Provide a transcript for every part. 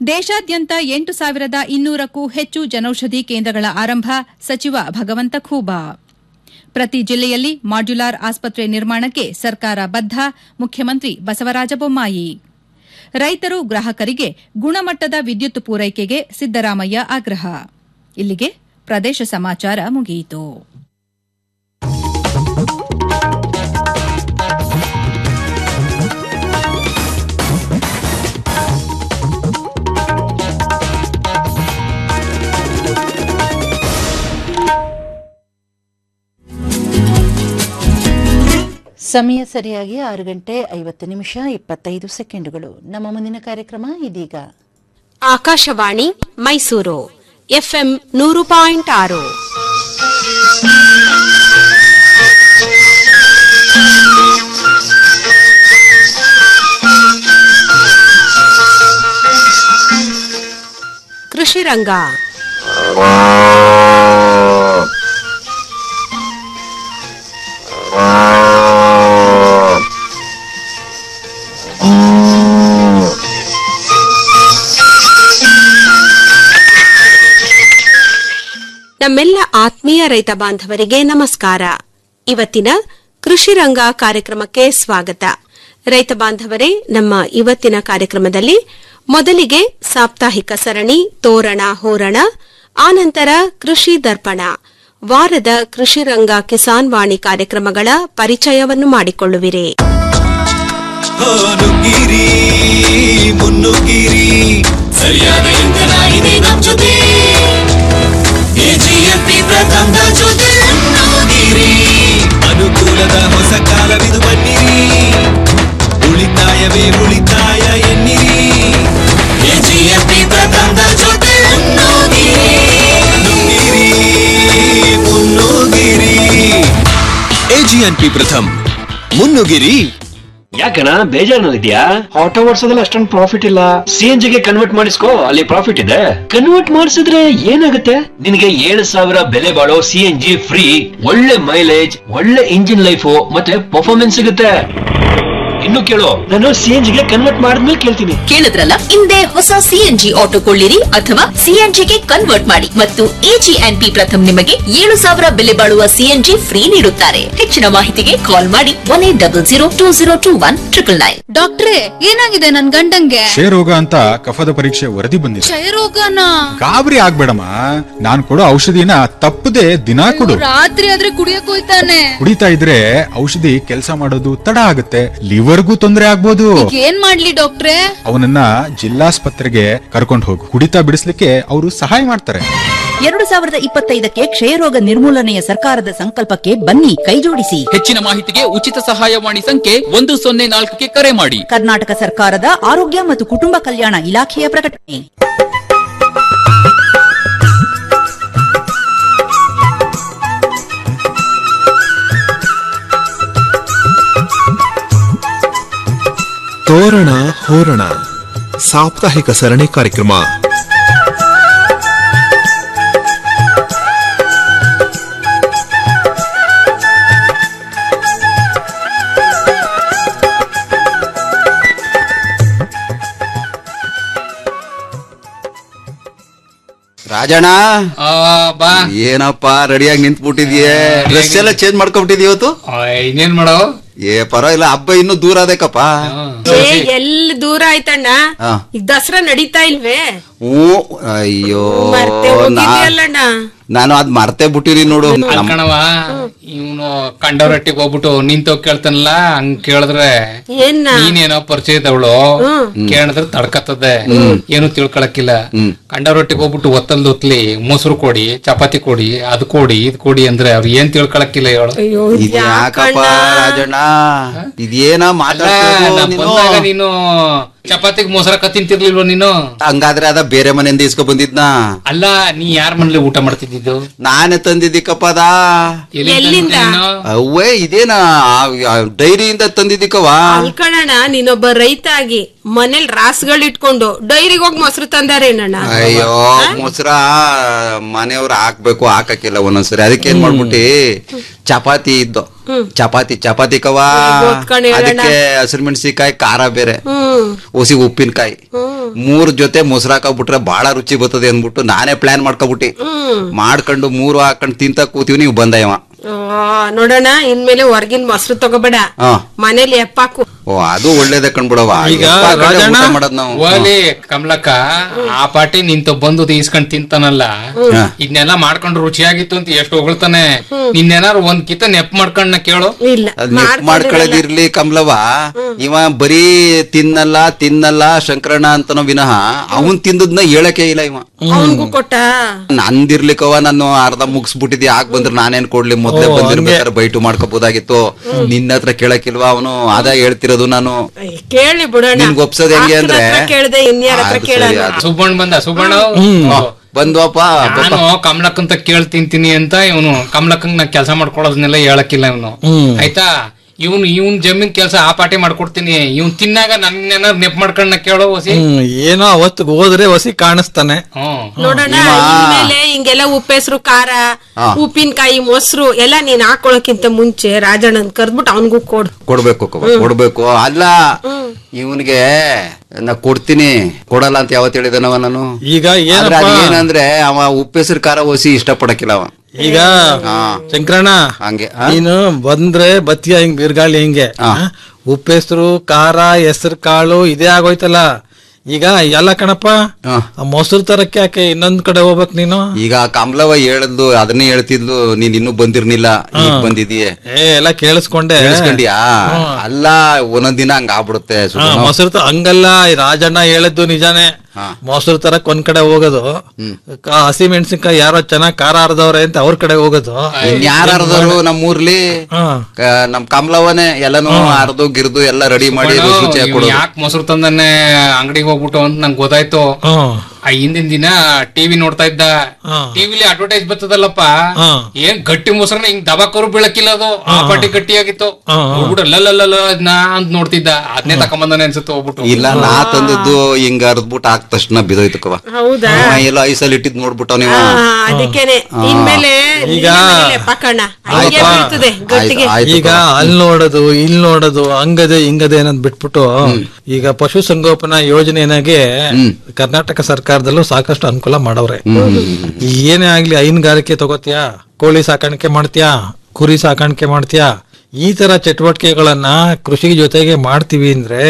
ದೇಶಾದ್ಯಂತ ಎಂಟು ಸಾವಿರದ ಇನ್ನೂರಕ್ಕೂ ಹೆಚ್ಚು ಜನೌಷಧಿ ಕೇಂದ್ರಗಳ ಆರಂಭ ಸಚಿವ ಭಗವಂತ ಖೂಬಾ ಪ್ರತಿ ಜಿಲ್ಲೆಯಲ್ಲಿ ಮಾಡ್ಯುಲಾರ್ ಆಸ್ಪತ್ರೆ ನಿರ್ಮಾಣಕ್ಕೆ ಸರ್ಕಾರ ಬದ್ಧ ಮುಖ್ಯಮಂತ್ರಿ ಬಸವರಾಜ ಬೊಮ್ಮಾಯಿ ರೈತರು ಗ್ರಾಹಕರಿಗೆ ಗುಣಮಟ್ಟದ ವಿದ್ಯುತ್ ಪೂರೈಕೆಗೆ ಸಿದ್ದರಾಮಯ್ಯ ಆಗ್ರಹ ಇಲ್ಲಿಗೆ ಪ್ರದೇಶ ಸಮಾಚಾರ ಮುಗಿಯಿತು ಸಮಯ ಸರಿಯಾಗಿ ಆರು ಗಂಟೆ ಐವತ್ತು ನಿಮಿಷ ಇಪ್ಪತ್ತೈದು ಸೆಕೆಂಡುಗಳು ನಮ್ಮ ಮುಂದಿನ ಕಾರ್ಯಕ್ರಮ ಇದೀಗ ಆಕಾಶವಾಣಿ ಮೈಸೂರು ಎಫ್ಎಂ ನೂರು ಪಾಯಿಂಟ್ ಆರು ಕೃಷಿ ರಂಗ ನಮ್ಮೆಲ್ಲ ಆತ್ಮೀಯ ರೈತ ಬಾಂಧವರಿಗೆ ನಮಸ್ಕಾರ ಇವತ್ತಿನ ಕೃಷಿ ರಂಗ ಕಾರ್ಯಕ್ರಮಕ್ಕೆ ಸ್ವಾಗತ ರೈತ ಬಾಂಧವರೇ ನಮ್ಮ ಇವತ್ತಿನ ಕಾರ್ಯಕ್ರಮದಲ್ಲಿ ಮೊದಲಿಗೆ ಸಾಪ್ತಾಹಿಕ ಸರಣಿ ತೋರಣ ಹೋರಣ ಆನಂತರ ಕೃಷಿ ದರ್ಪಣ ವಾರದ ಕೃಷಿ ರಂಗ ಕಿಸಾನ್ ವಾಣಿ ಕಾರ್ಯಕ್ರಮಗಳ ಪರಿಚಯವನ್ನು ಮಾಡಿಕೊಳ್ಳುವಿರಿ ನುಗ್ಗಿರಿ ಮುನ್ನುಗ್ಗಿರಿ ಸರಿಯಾದ ಇಂಧನ ಇದೆ ನಮ್ ಜೊತೆ ಎಜಿಎಂಪಿ ಪ್ರಥಮದ ಜೊತೆ ಮುನ್ನುಗ್ಗಿರಿ ಅನುಕೂಲದ ಹೊಸ ಕಾಲವಿದು ಬನ್ನಿರಿ ಉಳಿತಾಯವೇ ಉಳಿತಾಯ ಎನ್ನಿರಿ ಎಜಿಎಂಪಿ ಪ್ರಥಮದ ಜೊತೆ ಮುನ್ನುಗ್ಗಿರಿ ನುಗ್ಗಿರಿ ಮುನ್ನುಗ್ಗಿರಿ ಎಜಿಎನ್ಪಿ ಪ್ರಥಮ್ ಮುನ್ನುಗಿರಿ ಯಾಕಣ ಬೇಜಾರು ಇದೆಯಾ ಆಟೋ ಓಡಿಸೋದ್ರಲ್ಲಿ ಅಷ್ಟೊಂದು ಪ್ರಾಫಿಟ್ ಇಲ್ಲ ಸಿ ಎನ್ ಜಿಗೆ ಕನ್ವರ್ಟ್ ಮಾಡಿಸ್ಕೋ ಅಲ್ಲಿ ಪ್ರಾಫಿಟ್ ಇದೆ ಕನ್ವರ್ಟ್ ಮಾಡಿಸಿದ್ರೆ ಏನಾಗುತ್ತೆ ನಿನಗೆ ಏಳು ಸಾವಿರ ಬೆಲೆ ಬಾಳೋ ಸಿ ಎನ್ ಜಿ ಫ್ರೀ ಒಳ್ಳೆ ಮೈಲೇಜ್ ಒಳ್ಳೆ ಇಂಜಿನ್ ಲೈಫು ಮತ್ತೆ ಪರ್ಫಾರ್ಮೆನ್ಸ್ ಸಿಗುತ್ತೆ ಇನ್ನು ಕೇಳು ನಾನು ಸಿ ಎನ್ ಜಿಗೆ ಕನ್ವರ್ಟ್ ಮಾಡಿದ್ಮೇಲೆ ಕೇಳ್ತೀನಿ ಕೇಳಿದ್ರಲ್ಲ ಹಿಂದೆ ಹೊಸ ಸಿಎನ್ಜಿ ಆಟೋ ಕೊಳ್ಳಿರಿ ಅಥವಾ ಸಿಎನ್ಜಿಗೆ ಕನ್ವರ್ಟ್ ಮಾಡಿ ಮತ್ತು ಎಜಿಎನ್ಪಿ ಪ್ರಥಮ್ ನಿಮಗೆ ಏಳು ಸಾವಿರ ಬೆಲೆ ಬಾಳುವ ಸಿಎನ್ಜಿ ಫ್ರೀ ನೀಡುತ್ತಾರೆ ಹೆಚ್ಚಿನ ಮಾಹಿತಿಗೆ ಕಾಲ್ ಮಾಡಿ one eight double zero two zero two one triple nine ಡಾಕ್ಟ್ರೇ ಏನಾಗಿದೆ ನನ್ ಗಂಡಂಗೆ ಕ್ಷಯರೋಗ ಅಂತ ಕಫದ ಪರೀಕ್ಷೆ ವರದಿ ಬಂದಿದೆ ಕ್ಷಯರೋಗನ ಗಾಬರಿ ಆಗ್ಬೇಡಮ್ಮ ನಾನ್ ಕೊಡೋ ಔಷಧಿನ ತಪ್ಪದೆ ದಿನಾ ಕೊಡು ರಾತ್ರಿ ಆದ್ರೆ ಕುಡಿಯಕ್ ಹೋಯ್ತಾನೆ ಕುಡಿತಾ ಇದ್ರೆ ಔಷಧಿ ಕೆಲಸ ಮಾಡೋದು ತಡ ಆಗುತ್ತೆ ಲಿವರ್ಗೂ ತೊಂದರೆ ಆಗ್ಬೋದು ಈಗ ಏನ್ ಮಾಡ್ಲಿ ಡಾಕ್ಟ್ರೇ ಅವನನ್ನ ಜಿಲ್ಲಾಸ್ಪತ್ರೆಗೆ ಕರ್ಕೊಂಡು ಹೋಗು ಕುಡಿತಾ ಬಿಡಿಸ್ಲಿಕ್ಕೆ ಅವರು ಸಹಾಯ ಮಾಡ್ತಾರೆ ಎರಡು ಸಾವಿರದ ಇಪ್ಪತ್ತೈದಕ್ಕೆ ಕ್ಷಯರೋಗ ನಿರ್ಮೂಲನೆಯ ಸರ್ಕಾರದ ಸಂಕಲ್ಪಕ್ಕೆ ಬನ್ನಿ ಕೈಜೋಡಿಸಿ ಹೆಚ್ಚಿನ ಮಾಹಿತಿಗೆ ಉಚಿತ ಸಹಾಯವಾಣಿ ಸಂಖ್ಯೆ ಒಂದು ಸೊನ್ನೆ ನಾಲ್ಕಕ್ಕೆ ಕರೆ ಮಾಡಿ ಕರ್ನಾಟಕ ಸರ್ಕಾರದ ಆರೋಗ್ಯ ಮತ್ತು ಕುಟುಂಬ ಕಲ್ಯಾಣ ಇಲಾಖೆಯ ಪ್ರಕಟಣೆ ತೋರಣ ಹೋರಣ ಸಾಪ್ತಾಹಿಕ ಸರಣಿ ಕಾರ್ಯಕ್ರಮ ರಾಜಣ್ಣ ಬಾ ಏನಪ್ಪ ರೆಡಿಯಾಗಿ ನಿಂತ್ಬಿಟ್ಟಿದ್ಯೆ ಡ್ರೆಸ್ ಎಲ್ಲ ಚೇಂಜ್ ಮಾಡ್ಕೊಂಡ್ಬಿಟ್ಟಿದ್ಯ ಇವತ್ತು ಇನ್ನೇನ್ ಮಾಡೋ ಏ ಪರವಾಗಿಲ್ಲ ಹಬ್ಬ ಇನ್ನೂ ದೂರ ಅದಕ್ಕಪ್ಪ ಏ ಎಲ್ಲಿ ದೂರ ಆಯ್ತಣ್ಣ ಹಾ. ಈಗ ದಸರಾ ನಡೀತಾ ಇಲ್ವೇ ಹ್ಞೂ ಅಯ್ಯೋ ಮರ್ತೆ ನಾ- ಹೋಗಿದ್ಯಲ್ಲಣ್ಣ ನಾನು ಅದ್ ಮರ್ತೇ ಬಿಟ್ಟಿರಿ ನೋಡು ನಮ್- ಅಲ್ಕಣವ ಇವನು ಕಂಡವರಟ್ಟಿಗೆ ಹೋಗ್ಬಿಟ್ಟು ನಿಂತೋಗ್ ಕೇಳ್ತಾನಲ್ಲ ಹಂಗ್ ಕೇಳಿದ್ರೆ ಏನ್ನ ನೀನೇನೋ ಪರಿಚಯದವಳು ಕೇಳಿದ್ರೆ ತಡ್ಕತ್ತದೆ ಏನು ತಿಳ್ಕೊಳಕ್ಕಿಲ್ಲ ಕಂಡವರೊಟ್ಟಿಗೆ ಹೋಗ್ಬಿಟ್ಟು ಒತ್ತಲ್ದ ಒತ್ಲಿ ಮೊಸರು ಕೊಡಿ ಚಪಾತಿ ಕೊಡಿ ಅದ್ ಕೊಡಿ ಇದ್ ಕೊಡಿ ಅಂದ್ರೆ ಅವ್ರು ಏನ್ ತಿಳ್ಕೊಳಕ್ಕಿಲ್ಲ ಹೇಳು ಅಯ್ಯೋ ಇದ್ ಯಾಕಪ್ಪ ರಾಜಣ್ಣ ಇದೇನ ನಾನ್ ಬಂದಾಗ ನೀನು ಚಪಾತಿಗೆ ಮೊಸರಕ್ಕ ತಿಂತಿರ್ಲಿಲ್ವ ನೀನು ಹಂಗಾದ್ರೆ ಅದ ಬೇರೆ ಮನೆಯಿಂದ ಇಸ್ಕೊ ಬಂದಿದ್ನ ಅಲ್ಲ ನೀ ಯಾರ ಮನೇಲಿ ಊಟ ಮಾಡ್ತಿದ್ದಿದ್ದು ನಾನೇ ತಂದಿದ್ದಿಕ್ಕಪ್ಪ ಅದಾ ಎಲ್ಲಿಂದ ಅವ್ವೇ ಇದೇನ ಡೈರಿಯಿಂದ ತಂದಿದ್ದಿಕ್ಕವಾ ಅಲ್ಕಣಣ್ಣ ನೀನೊಬ್ಬ ರೈತ ಆಗಿ ಮನೇಲಿ ರಾಸ್ಗಳು ಇಟ್ಕೊಂಡು ಡೈರಿಗೆ ಹೋಗಿ ಮೊಸರು ತಂದಾರೇನಣ್ಣ ಅಯ್ಯೋ ಮೊಸರ ಮನೆಯವ್ರು ಹಾಕ್ಬೇಕು ಹಾಕಕ್ಕಿಲ್ಲ ಒಂದೊಂದ್ಸರಿ ಅದಕ್ಕೆ ಏನ್ ಮಾಡ್ಬಿಟ್ಟಿ ಚಪಾತಿ ಇದ್ದು ಚಪಾತಿ ಚಪಾತಿ ಕವ ಗೊತ್ಕೊಂಡ್ ಹೇಳಣ್ಣ. ಅದಕ್ಕೆ ಹಸಿರು ಮೆಣಸಿಕಾಯಿ ಖಾರ ಬೇರೆ ಹ್ಮ್ ಒಸಿ ಉಪ್ಪಿನಕಾಯಿ ಮೂರ್ ಜೊತೆ ಮೊಸರು ಹಾಕಬಿಟ್ರೆ ಬಹಳ ರುಚಿ ಬರ್ತದೆ ಅಂದ್ಬಿಟ್ಟು ನಾನೇ ಪ್ಲಾನ್ ಮಾಡ್ಕೊಬಿಟ್ಟಿ ಹ್ಮ್ ಮಾಡ್ಕೊಂಡು ಮೂರು ಹಾಕೊಂಡು ತಿಂತ ಕೂತೀವಿ ನೀವು ಬಂದ ಇವ ಆ, ನೋಡೋಣ ಇನ್ಮೇಲೆ ಹೊರ್ಗಿನ ಮೊಸರು ತಗೋಬೇಡ ಹಾ ಮನೇಲಿ ಎಪ್ಪಾಕು ಓ ಅದು ಒಳ್ಳೇದೇ ಕಣ್ಬಿಡವ ಈಗ ಎಪ್ಪ ಹಾಕೊಂಡೆ ರಾಜಣ್ಣ ಊಟ ಮಾಡೋದ್ ನಾವು ಓಲಿ ಕಮಲಕ್ಕ ಆ ಪಾಟಿ ನಿಂತ ಬಂದು ಈಸ್ಕೊಂಡ್ ತಿಂತಾನಲ್ಲ ಹಾ. ಇದನ್ನೆಲ್ಲ ಮಾಡ್ಕೊಂಡು ರುಚಿಯಾಗಿತ್ತು ಅಂತ ಎಷ್ಟು ಹೊಗಳ್ತಾನೆ ನಿನ್ನೇನಾರು ಒಂದ್ ಕಿತ ನೆಪ್ ಮಾಡ್ಕೊಂಡ್ ಕೇಳು ಇಲ್ಲ ಅದ್ ನೆಪ್ ಮಾಡ್ಕೊಳ್ಳೋದಿರ್ಲಿ ಕಮಲವ ಇವ ಬರೀ ತಿನ್ನಲ್ಲ ತಿನ್ನಲ್ಲ ಶಂಕರಣ್ಣ ಅಂತನೋ ವಿನಃ ಅವನ್ ತಿಂದದ್ನ ಹೇಳಕ್ಕೆ ಇಲ್ಲ ಇವ ಅವನ್ಗೂ ಕೊಟ್ಟ ನಂದಿರ್ಲಿಕ್ಕವ ನಾನು ಅರ್ಧ ಮುಗಿಸ್ಬಿಟ್ಟಿದ್ದೆ ಯಾಕೆ ಬಂದ್ರೆ ನಾನೇನ್ ಕೊಡ್ಲಿ ಮೊದ್ಲೇ ಓ, ಬಂದಿರ್ಬೇಕಾದ್ರೆ ಬೈಟು ಮಾಡ್ಕೋಬಹುದಾಗಿತ್ತು ನಿನ್ನ ಹತ್ರ ಕೇಳಕ್ಕಿಲ್ವಾ ಅವನು ಅದ ಹೇಳ್ತಿರೋದು ನಾನು ಕೇಳಿ ಬಿಡೋಣ ನಿನ್ಗ್ ಒಪ್ಸೋದ್ ಹೆಂಗೆ ಅಕ್ಕನ ಅಂದ್ರೆ? ಹತ್ರ ಕೇಳ್ದೆ ಇನ್ಯಾರ ಹತ್ರ ಅದು ಕೇಳೋಣ ಸರಿ, ಅದು. ಸುಬ್ಬಣ್ಣ ಬಂದ ಸುಬ್ಬಣ್ಣ ಬಂದ್ವಪ್ಪ ನಾನು ಕಮಲಕ್ಕಂತ ಕೇಳ್ ತಿಂತೀನಿ ಅಂತ ಇವನು ಕಮಲಕ್ಕಂಗ್ ನಾ ಕೆಲಸ ಮಾಡ್ಕೊಳೋದನ್ನೆಲ್ಲ ಹೇಳಕ್ಕಿಲ್ಲ ಇವನು ಆಯ್ತಾ ಇವನು ಇವನ್ ಜಮೀನ್ ಕೆಲಸ ಆ ಪಾಟಿ ಮಾಡ್ಕೊಡ್ತೀನಿ ಇವ್ನ್ ತಿನ್ನಾಗ ನನ್ನೇನಾರು ನೆಪ್ ಮಾಡ್ಕೊಂಡ್ ಕೇಳೋ ಹೊಸಿ ಹ್ಮ್ ಏನೋ ಅವತ್ತು ಹೋದ್ರೆ ಹೊಸಿ ಕಾಣಿಸ್ತಾನೆ ಹ್ಮ್ ನೋಡೋಣ ಇನ್ಮೇಲೆ ಹಿಂಗೆಲ್ಲ ಉಪ್ಪೆಸ್ರು ಖಾರ ಹಾ. ಉಪ್ಪಿನಕಾಯಿ ಮೊಸರು ಎಲ್ಲ ನೀನ್ ಹಾಕೊಳಕ್ಕಿಂತ ಮುಂಚೆ ರಾಜಣ್ಣನ್ ಕರ್ದ್ಬಿಟ್ಟು ಅವನ್ಗೂ ಕೊಡು ಕೊಡ್ಬೇಕು ಕವ್ವ, ಕೊಡ್ಬೇಕು ಅಲ್ಲ ಇವನ್ಗೆ ನಾ ಕೊಡ್ತೀನಿ ಕೊಡಲ್ಲ ಅಂತ ಯಾವತ್ ಹೇಳಿದನವ ನಾನು ಈಗ ಆದ್ರೆ ಏನಪ್ಪ ಅದ್ ಏನಂದ್ರೆ ಅವ ಉಪ್ಪೆಸರು ಖಾರ ಓಸಿ ಇಷ್ಟಪಡಕ್ಕಿಲ್ಲ ಅವ ಈಗ ಹಾ. ಶಂಕರಣ್ಣ ಹಂಗೆ ಆ? ನೀನು ಬಂದ್ರೆ ಬತ್ತಿಯ ಹಿಂಗ್ ಬಿರ್ಗಾಳಿ ಹಿಂಗೆ ಹಾ. ಉಪ್ಪೆಸ್ರು ಖಾರ ಹೆಸರು ಕಾಳು ಇದೇ ಆಗೋಯ್ತಲ್ಲ ಈಗ ಎಲ್ಲ ಕಣಪ್ಪ ಹಾ. ಆ ಮೊಸರು ತರಕ್ಕೆ ಯಾಕೆ ಇನ್ನೊಂದ್ ಕಡೆ ಹೋಗ್ಬೇಕು ನೀನು ಈಗ ಕಮಲವ ಹೇಳದ್ದು ಅದನ್ನೇ ಹೇಳ್ತಿದ್ಲು ನೀನ್ ಇನ್ನೂ ಬಂದಿರ್ನಿಲ್ಲ ಈಗ ಬಂದಿದೀಯ ಏ ಎಲ್ಲ ಕೇಳಿಸ್ಕೊಂಡೆ ಕೇಳಿಸ್ಕೊಂಡ್ಯಾ ಅಲ್ಲ ಒಂದೊಂದ್ ದಿನ ಹಂಗ ಆಗ್ಬಿಡುತ್ತೆ ಹಾ, ಸುಬ್ಬಣ್ಣ. ಮೊಸರು ತ- ಹಂಗಲ್ಲ ಈ ರಾಜಣ್ಣ ಹೇಳಿದ್ದು ನಿಜಾನೇ ಹಾ. ಮೊಸರು ತರಕ್ ಒಂದ್ ಕಡೆ ಹೋಗೋದು ಕ- ಹಸಿ ಮೆಣಸಿನ್ಕಾಯಿ ಯಾರೋ ಚೆನ್ನಾಗ್ ಖಾರ ಅರ್ದವ್ರೆ ಅಂತ ಅವ್ರ ಕಡೆ ಹೋಗೋದು ಇನ್ ಯಾರು ಅರ್ದರು ನಮ್ಮ ಊರ್ಲಿ ಹಾ. ಕ- ನಮ್ ಕಮಲವನೇ ಎಲ್ಲಾನು ಅರ್ದು ಗಿರ್ದು ಎಲ್ಲ ರೆಡಿ ಮಾಡಿ ರುಚಿ ರುಚಿಯಾಗಿ ಕೊಡೋದು ಯಾಕೆ ಮೊಸರು ತಂದನ್ನೇ ಅಂಗಡಿಗೆ ಹೋಗ್ಬಿಟ್ಟು ಅಂತ ನಂಗೆ ಗೊತ್ತಾಯ್ತು ಹ್ಮ್ ಆ ಹಿಂದಿನ ದಿನ ಟಿವಿ ನೋಡ್ತಾ ಇದ್ದ ಹಾ. ಟಿವಿಲಿ ಅಡ್ವರ್ಟೈಸ್ ಬರ್ತದಲ್ಲಪ್ಪ ಹಾ. ಏನ್ ಗಟ್ಟಿ ಮೊಸರನ್ನ ಹಿಂಗ್ ದಬಾಕರು ಬೀಳಕ್ಕಿಲ್ಲ ಅದು ಆ ಪಾಟಿ ಗಟ್ಟಿಯಾಗಿತ್ತು ಹಾ, ಹಾ. ಹೋಗ್ಬಿಟ್ಟು ಲಲ್ಲ ನಾ ಅಂತ ನೋಡ್ತಿದ್ದ ಅದನ್ನೇ ತಕೊಂಬಂದಾನೆ ಅನ್ಸುತ್ತೆ ಹೋಗ್ಬಿಟ್ಟು ಇಲ್ಲ ನಾ ತಂದದ್ದು ಹಿಂಗ ಅರ್ದ್ಬಿಟ್ಟು ಹಾಕ್ ತಕ್ಷಣ ಬಿದೋಯ್ತು ಕವ ಹೌದಾ ಇವ ಎಲ್ಲೋ ಐಸಲ್ಲಿ ಇಟ್ಟಿದ್ ನೋಡ್ಬಿಟ್ಟು ನೀವು ಆ, ಅದಕ್ಕೇನೆ ಇನ್ಮೇಲೆ ಈಗ- ಪಕ್ಕಣ ಹಂಗೆ ಆಯ್ತಪ್ಪ. ಬೀಳ್ತದೆ ಗಟ್ಟಿಗೆ ಆಯ್ತು ಈಗ ಅಲ್ಲಿ ನೋಡೋದು ಇಲ್ಲಿ ನೋಡೋದು ಹಂಗದೆ ಹಿಂಗದೆ ಅನ್ನೋದ್ ಬಿಟ್ಬಿಟ್ಟು ಈಗ ಪಶು ಸಂಗೋಪನಾ ಯೋಜನೆನಾಗೆ ಕರ್ನಾಟಕ ಸರ್ಕಾರದಲ್ಲೂ ಸಾಕಷ್ಟು ಅನುಕೂಲ ಮಾಡವ್ರೆ ಈ ಏನೇ ಆಗ್ಲಿ ಹೈನುಗಾರಿಕೆ ತಗೋತೀಯಾ ಕೋಳಿ ಸಾಕಾಣಿಕೆ ಮಾಡ್ತೀಯಾ ಕುರಿ ಸಾಕಾಣಿಕೆ ಮಾಡ್ತೀಯಾ ಈ ತರ ಚಟುವಟಿಕೆಗಳನ್ನ ಕೃಷಿ ಜೊತೆಗೆ ಮಾಡ್ತೀವಿ ಅಂದ್ರೆ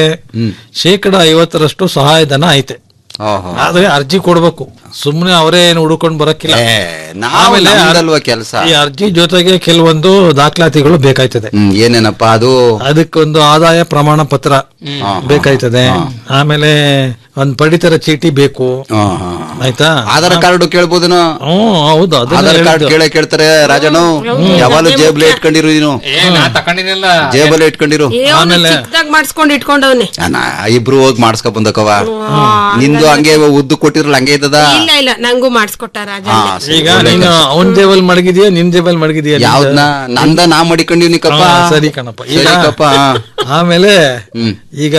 ಶೇಕಡ ಐವತ್ತರಷ್ಟು ಸಹಾಯಧನ ಐತೆ ಓಹೋ. ಆದ್ರೆ ಅರ್ಜಿ ಕೊಡ್ಬೇಕು ಸುಮ್ನೆ ಅವರೇ ಏನು ಹುಡುಕೊಂಡು ಬರಕ್ಕಿಲ್ಲ ಏ, ನಾವು ನಮ್ದಲ್ವಾ ಕೆಲ್ಸ ಈ ಅರ್ಜಿ ಜೊತೆಗೆ ಕೆಲವೊಂದು ದಾಖಲಾತಿಗಳು ಬೇಕಾಯ್ತದೆ ಹ್ಮ್ ಏನೇನಪ್ಪ ಅದು ಅದಕ್ಕೊಂದು ಆದಾಯ ಪ್ರಮಾಣ ಪತ್ರ ಬೇಕಾಯ್ತದೆ ಆಮೇಲೆ ಒಂದ್ ಪಡಿತರ ಚೀಟಿ ಬೇಕು ಹಾ, ಹಾ. ಆಯ್ತಾ ಆಧಾರ್ ಕಾರ್ಡ್ ಕೇಳ್ಬೋದೇನೋ ಹ್ಮ್ ಹೌದು ಅದನ್ನ ಆಧಾರ್ ಕಾರ್ಡ್ ಹೇಳಿದ್ದು. ಕೇಳೇ ಕೇಳ್ತಾರೆ ರಾಜನು ಯಾವಾಗಲೂ ಜೇಬಲೆ ಇಟ್ಕೊಂಡಿರು ನೀನು ಏ ನಾ ತಕೊಂಡಿನಿಲ್ಲ ಜೇಬಲೆ ಇಟ್ಕೊಂಡಿರು ಏ ಅವ್ನು ಚಿಕ್ಕದಾಗ್ ಮಾಡ್ಸ್ಕೊಂಡ್ ಇಟ್ಕೊಂಡವ್ನೆ ನಾ ಇಬ್ರು ಹೋಗಿ ಮಾಡ್ಸ್ಕೊ ಬಂದಕವ ನಿಂದು ಹಂಗೆ ಉದ್ದು ಕೊಟ್ಟಿರಲ್ಲ ಹಂಗೆ ಇದ್ದದ ಇಲ್ಲ ಇಲ್ಲ ನಂಗೂ ಮಾಡಿಸ್ಕೊಟ್ಟ ರಾಜ ಹಾ, ಸರಿ, ಈಗ ಒಳ್ಳೆ ನೀನು ಕೆಲ್ಸ. ಅವನ್ ಜೇಬಲ್ ಮಡಗಿದೀಯ ನಿನ್ ಜೇಬಲ್ ಮಡಗಿದೀಯ ನಿಂದು? ಯಾವ್ದನ್ನ ನಂದ ನಾ ಮಡಿಕೊಂಡಿವ್ನಿ ಕಪ್ಪ ಹಾ, ಸರಿ ಕಣಪ್ಪ ಈಗ ಸರಿ ಕಪ್ಪ ಹಾ. ಆಮೇಲೆ ಹ್ಮ್. ಈಗ